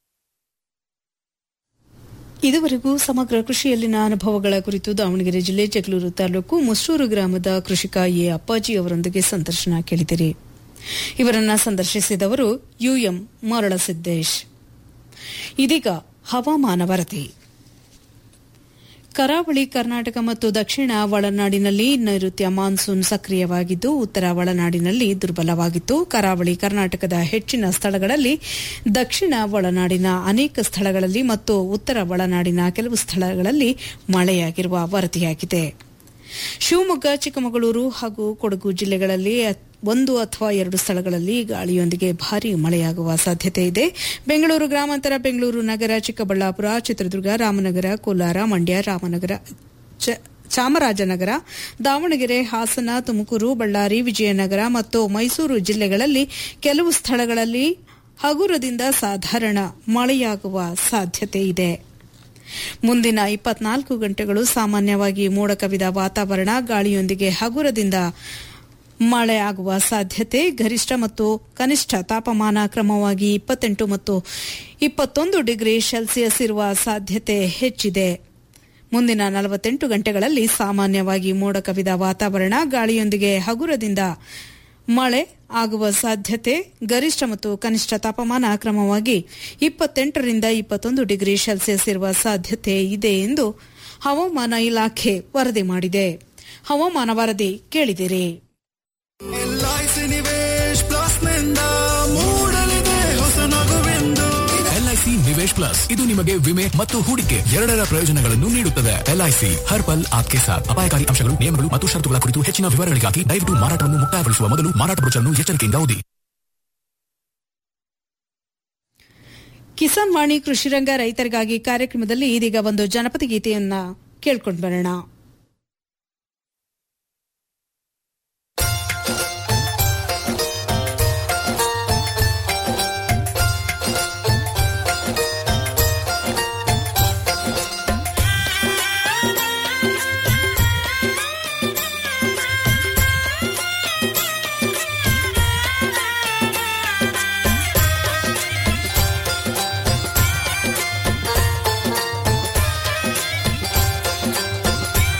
ಇದುವರೆಗೂ ಸಮಗ್ರ ಕೃಷಿಯಲ್ಲಿನ ಅನುಭವಗಳ ಕುರಿತು ದಾವಣಗೆರೆ ಜಿಲ್ಲೆ ಜಗಳೂರು ತಾಲೂಕು ಮುಸ್ಟೂರು ಗ್ರಾಮದ ಕೃಷಿಕ ಎ ಅಪ್ಪಾಜಿ ಅವರೊಂದಿಗೆ ಸಂದರ್ಶನ ಕೇಳಿದಿರಿ ಇವರನ್ನ ಸಂದರ್ಶಿಸಿದವರು ಯುಎಂ ಮರಳಸಿದ್ದೇಶ್ ಇದೀಗ ಹವಾಮಾನ ವರದಿ ಕರಾವಳಿ ಕರ್ನಾಟಕ ಮತ್ತು ದಕ್ಷಿಣ ಒಳನಾಡಿನಲ್ಲಿ ನೈಋತ್ಯ ಮಾನ್ಸೂನ್ ಸಕ್ರಿಯವಾಗಿದ್ದು ಉತ್ತರ ಒಳನಾಡಿನಲ್ಲಿ ದುರ್ಬಲವಾಗಿತ್ತು ಕರಾವಳಿ ಕರ್ನಾಟಕದ ಹೆಚ್ಚಿನ ಸ್ಥಳಗಳಲ್ಲಿ ದಕ್ಷಿಣ ಒಳನಾಡಿನ ಅನೇಕ ಸ್ಥಳಗಳಲ್ಲಿ ಮತ್ತು ಉತ್ತರ ಒಳನಾಡಿನ ಕೆಲವು ಸ್ಥಳಗಳಲ್ಲಿ ಮಳೆಯಾಗಿರುವ ವರದಿಯಾಗಿದೆ ಶಿವಮೊಗ್ಗ ಚಿಕ್ಕಮಗಳೂರು ಹಾಗೂ ಕೊಡಗು ಜಿಲ್ಲೆಗಳಲ್ಲಿ ಒಂದು ಅಥವಾ ಎರಡು ಸ್ಥಳಗಳಲ್ಲಿ ಗಾಳಿಯೊಂದಿಗೆ ಭಾರೀ ಮಳೆಯಾಗುವ ಸಾಧ್ಯತೆ ಇದೆ ಬೆಂಗಳೂರು ಗ್ರಾಮಾಂತರ ಬೆಂಗಳೂರು ನಗರ ಚಿಕ್ಕಬಳ್ಳಾಪುರ ಚಿತ್ರದುರ್ಗ ರಾಮನಗರ ಕೋಲಾರ ಮಂಡ್ಯ ರಾಮನಗರ ಚ- ಚಾಮರಾಜನಗರ ದಾವಣಗೆರೆ ಹಾಸನ ತುಮಕೂರು ಬಳ್ಳಾರಿ ವಿಜಯನಗರ ಮತ್ತು ಮೈಸೂರು ಜಿಲ್ಲೆಗಳಲ್ಲಿ ಕೆಲವು ಸ್ಥಳಗಳಲ್ಲಿ ಹಗುರದಿಂದ ಸಾಧಾರಣ ಮಳೆಯಾಗುವ ಸಾಧ್ಯತೆ ಇದೆ ಮುಂದಿನ ಇಪ್ಪತ್ನಾಲ್ಕು ಗಂಟೆಗಳು ಸಾಮಾನ್ಯವಾಗಿ ಮೋಡ ಕವಿದ ವಾತಾವರಣ ಗಾಳಿಯೊಂದಿಗೆ ಹಗುರದಿಂದ ಮಳೆ ಆಗುವ ಸಾಧ್ಯತೆ ಗರಿಷ್ಠ ಮತ್ತು ಕನಿಷ್ಠ ತಾಪಮಾನ ಕ್ರಮವಾಗಿ ಇಪ್ಪತ್ತೆಂಟು ಮತ್ತು ಇಪ್ಪತ್ತೊಂದು ಡಿಗ್ರಿ ಸೆಲ್ಸಿಯಸ್ ಇರುವ ಸಾಧ್ಯತೆ ಹೆಚ್ಚಿದೆ ಮುಂದಿನ ನಲವತ್ತೆಂಟು ಗಂಟೆಗಳಲ್ಲಿ ಸಾಮಾನ್ಯವಾಗಿ ಮೋಡ ಕವಿದ ವಾತಾವರಣ ಗಾಳಿಯೊಂದಿಗೆ ಹಗುರದಿಂದ ಮಳೆ ಆಗುವ ಸಾಧ್ಯತೆ ಗರಿಷ್ಠ ಮತ್ತು ಕನಿಷ್ಠ ತಾಪಮಾನ ಕ್ರಮವಾಗಿ ಇಪ್ಪತ್ತೆಂಟರಿಂದ ಇಪ್ಪತ್ತೊಂದು ಡಿಗ್ರಿ ಸೆಲ್ಸಿಯಸ್ ಇರುವ ಸಾಧ್ಯತೆ ಇದೆ ಎಂದು ಹವಾಮಾನ ಇಲಾಖೆ ವರದಿ ಮಾಡಿದೆ ಹವಾಮಾನ ವರದಿ ಕೇಳಿದಿರಿ ಎಲ್ಐಸಿ ನಿವೇಶ್ ಪ್ಲಸ್ ನಿಂದ ಮೂಡಲಿದೆ ಹೊಸ ನಗುವೆಂದು ಎಲ್ಐಸಿ ನಿವೇಶ್ ಪ್ಲಸ್ ಇದು ನಿಮಗೆ ವಿಮೆ ಮತ್ತು ಹೂಡಿಕೆ ಎರಡರ ಪ್ರಯೋಜನಗಳನ್ನು ನೀಡುತ್ತದೆ ಎಲ್ಐಸಿ ಹರ್ ಪಲ್ ಆಪ್ಕೆ ಸಾಥ್ ಅಪಾಯಕಾರಿ ಅಂಶಗಳು ನಿಯಮಗಳು ಮತ್ತು ಷರತ್ತುಗಳ ಕುರಿತು ಹೆಚ್ಚಿನ ವಿವರಗಳಿಗಾಗಿ ದಯವಿಟ್ಟು ಮಾರಾಟವನ್ನು ಮುಕ್ತಾಯಗೊಳಿಸುವ ಮೊದಲು ಮಾರಾಟ ಬ್ರೋಚರ್ನ್ನು ಎಚ್ಚರಿಕೆಯಿಂದ ಓದಿ ಕಿಸಾನ್ ವಾಣಿ ಕೃಷಿರಂಗ ರೈತರಿಗಾಗಿ ಕಾರ್ಯಕ್ರಮದಲ್ಲಿ ಇದೀಗ ಒಂದು ಜನಪದ ಗೀತೆಯನ್ನ ಕೇಳ್ಕೊಂಡು ಬರೋಣ ಿ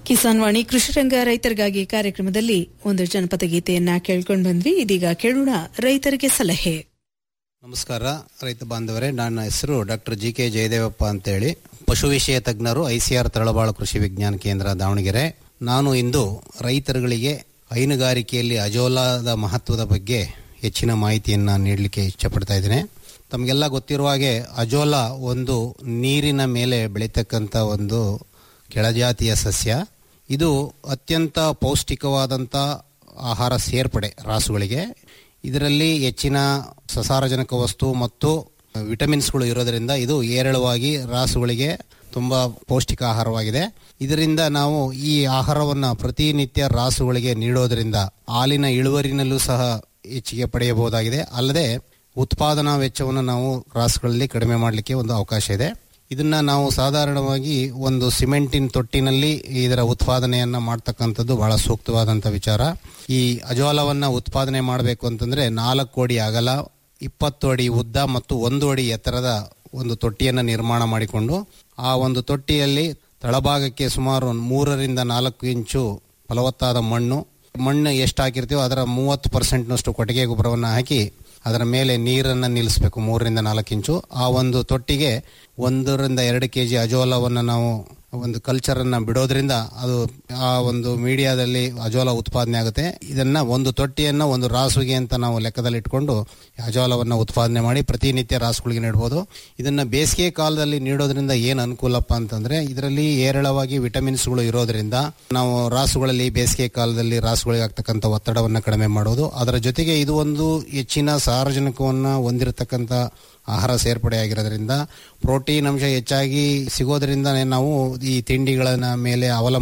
ಕಿಸಾನ್ ವಾಣಿ ಕೃಷಿರಂಗ ರೈತರಿಗಾಗಿ ಕಾರ್ಯಕ್ರಮದಲ್ಲಿ ಒಂದು ಜನಪದ ಗೀತೆಯನ್ನ ಕೇಳ್ಕೊಂಡು ಬಂದ್ವಿ ಇದೀಗ ಕೇಳೋಣ ರೈತರಿಗೆ ಸಲಹೆ ನಮಸ್ಕಾರ ರೈತ ಬಾಂಧವರೇ ನನ್ನ ಹೆಸರು ಡಾಕ್ಟರ್ ಜಿ ಕೆ ಜಯದೇವಪ್ಪ ಅಂತೇಳಿ ಪಶು ವಿಷಯ ತಜ್ಞರು ಐಸಿಆರ್ ತಳಬಾಳು ಕೃಷಿ ವಿಜ್ಞಾನ ಕೇಂದ್ರ ದಾವಣಗೆರೆ ನಾನು ಇಂದು ರೈತರುಗಳಿಗೆ ಹೈನುಗಾರಿಕೆಯಲ್ಲಿ ಅಜೋಲಾದ ಮಹತ್ವದ ಬಗ್ಗೆ ಹೆಚ್ಚಿನ ಮಾಹಿತಿಯನ್ನು ನೀಡಲಿಕ್ಕೆ ಇಷ್ಟಪಡ್ತಾ ಇದ್ದೇನೆ ತಮಗೆಲ್ಲ ಗೊತ್ತಿರುವ ಹಾಗೆ ಅಜೋಲಾ ಒಂದು ನೀರಿನ ಮೇಲೆ ಬೆಳೀತಕ್ಕಂಥ ಒಂದು ಕೆಳಜಾತಿಯ ಸಸ್ಯ ಇದು ಅತ್ಯಂತ ಪೌಷ್ಟಿಕವಾದಂಥ ಆಹಾರ ಸೇರ್ಪಡೆ ರಾಸುಗಳಿಗೆ ಇದರಲ್ಲಿ ಹೆಚ್ಚಿನ ಸಸಾರಜನಕ ವಸ್ತು ಮತ್ತು ವಿಟಮಿನ್ಸ್ಗಳು ಇರೋದರಿಂದ ಇದು ಏರಳವಾಗಿ ರಾಸುಗಳಿಗೆ ತುಂಬ ಪೌಷ್ಟಿಕ ಆಹಾರವಾಗಿದೆ ಇದರಿಂದ ನಾವು ಈ ಆಹಾರವನ್ನು ಪ್ರತಿನಿತ್ಯ ರಾಸುಗಳಿಗೆ ನೀಡೋದರಿಂದ ಹಾಲಿನ ಇಳುವರಿನಲ್ಲೂ ಸಹ ಹೆಚ್ಚಿಗೆ ಪಡೆಯಬಹುದಾಗಿದೆ ಅಲ್ಲದೆ ಉತ್ಪಾದನಾ ವೆಚ್ಚವನ್ನು ನಾವು ರಾಸುಗಳಲ್ಲಿ ಕಡಿಮೆ ಮಾಡಲಿಕ್ಕೆ ಒಂದು ಅವಕಾಶ ಇದೆ ಇದನ್ನ ನಾವು ಸಾಧಾರಣವಾಗಿ ಒಂದು ಸಿಮೆಂಟಿನ ತೊಟ್ಟಿನಲ್ಲಿ ಇದರ ಉತ್ಪಾದನೆಯನ್ನ ಮಾಡ್ತಕ್ಕಂಥದ್ದು ಬಹಳ ಸೂಕ್ತವಾದಂಥ ವಿಚಾರ ಈ ಅಜೋಲವನ್ನ ಉತ್ಪಾದನೆ ಮಾಡಬೇಕು ಅಂತಂದ್ರೆ ನಾಲ್ಕು ಅಡಿ ಅಗಲ ಇಪ್ಪತ್ತು ಅಡಿ ಉದ್ದ ಮತ್ತು ಒಂದು ಅಡಿ ಎತ್ತರದ ಒಂದು ತೊಟ್ಟಿಯನ್ನು ನಿರ್ಮಾಣ ಮಾಡಿಕೊಂಡು ಆ ಒಂದು ತೊಟ್ಟಿಯಲ್ಲಿ ತಳಭಾಗಕ್ಕೆ ಸುಮಾರು ಒಂದು ಮೂರರಿಂದ ನಾಲ್ಕು ಇಂಚು ಫಲವತ್ತಾದ ಮಣ್ಣು ಮಣ್ಣು ಎಷ್ಟು ಹಾಕಿರ್ತೀವೋ ಅದರ ಮೂವತ್ತು ಪರ್ಸೆಂಟ್ನಷ್ಟು ಕೊಟ್ಟಿಗೆ ಗೊಬ್ಬರವನ್ನು ಹಾಕಿ ಅದರ ಮೇಲೆ ನೀರನ್ನು ನಿಲ್ಲಿಸಬೇಕು ಮೂರರಿಂದ ನಾಲ್ಕು ಇಂಚು ಆ ಒಂದು ತೊಟ್ಟಿಗೆ ಒಂದರಿಂದ ಎರಡು ಕೆ ಜಿ ಅಜೋಲವನ್ನು ನಾವು ಒಂದು ಕಲ್ಚರನ್ನು ಬಿಡೋದ್ರಿಂದ ಅದು ಆ ಒಂದು ಮೀಡಿಯಾದಲ್ಲಿ ಅಜೋಲ ಉತ್ಪಾದನೆ ಆಗುತ್ತೆ ಇದನ್ನ ಒಂದು ತೊಟ್ಟಿಯನ್ನು ಒಂದು ರಾಸುಗೆ ಅಂತ ನಾವು ಲೆಕ್ಕದಲ್ಲಿ ಇಟ್ಕೊಂಡು ಅಜೋಲವನ್ನು ಉತ್ಪಾದನೆ ಮಾಡಿ ಪ್ರತಿನಿತ್ಯ ರಾಸುಗಳಿಗೆ ನೀಡಬಹುದು ಇದನ್ನ ಬೇಸಿಗೆ ಕಾಲದಲ್ಲಿ ನೀಡೋದ್ರಿಂದ ಏನು ಅನುಕೂಲಪ್ಪ ಅಂತಂದ್ರೆ ಇದರಲ್ಲಿ ಏರಳವಾಗಿ ವಿಟಮಿನ್ಸ್ಗಳು ಇರೋದ್ರಿಂದ ನಾವು ರಾಸುಗಳಲ್ಲಿ ಬೇಸಿಗೆ ಕಾಲದಲ್ಲಿ ರಾಸುಗಳಿಗೆ ಆಗ್ತಕ್ಕಂಥ ಒತ್ತಡವನ್ನು ಕಡಿಮೆ ಮಾಡೋದು ಅದರ ಜೊತೆಗೆ ಇದು ಒಂದು ಹೆಚ್ಚಿನ ಸಾರಜನಕವನ್ನು ಹೊಂದಿರತಕ್ಕಂಥ ಆಹಾರ ಸೇರ್ಪಡೆ ಆಗಿರೋದ್ರಿಂದ ಪ್ರೋಟೀನ್ ಅಂಶ ಹೆಚ್ಚಾಗಿ ಸಿಗೋದ್ರಿಂದ ನಾವು ಈ ತಿಂಡಿಗಳನ್ನ ಮೇಲೆ ಅವಲಂಬನೆ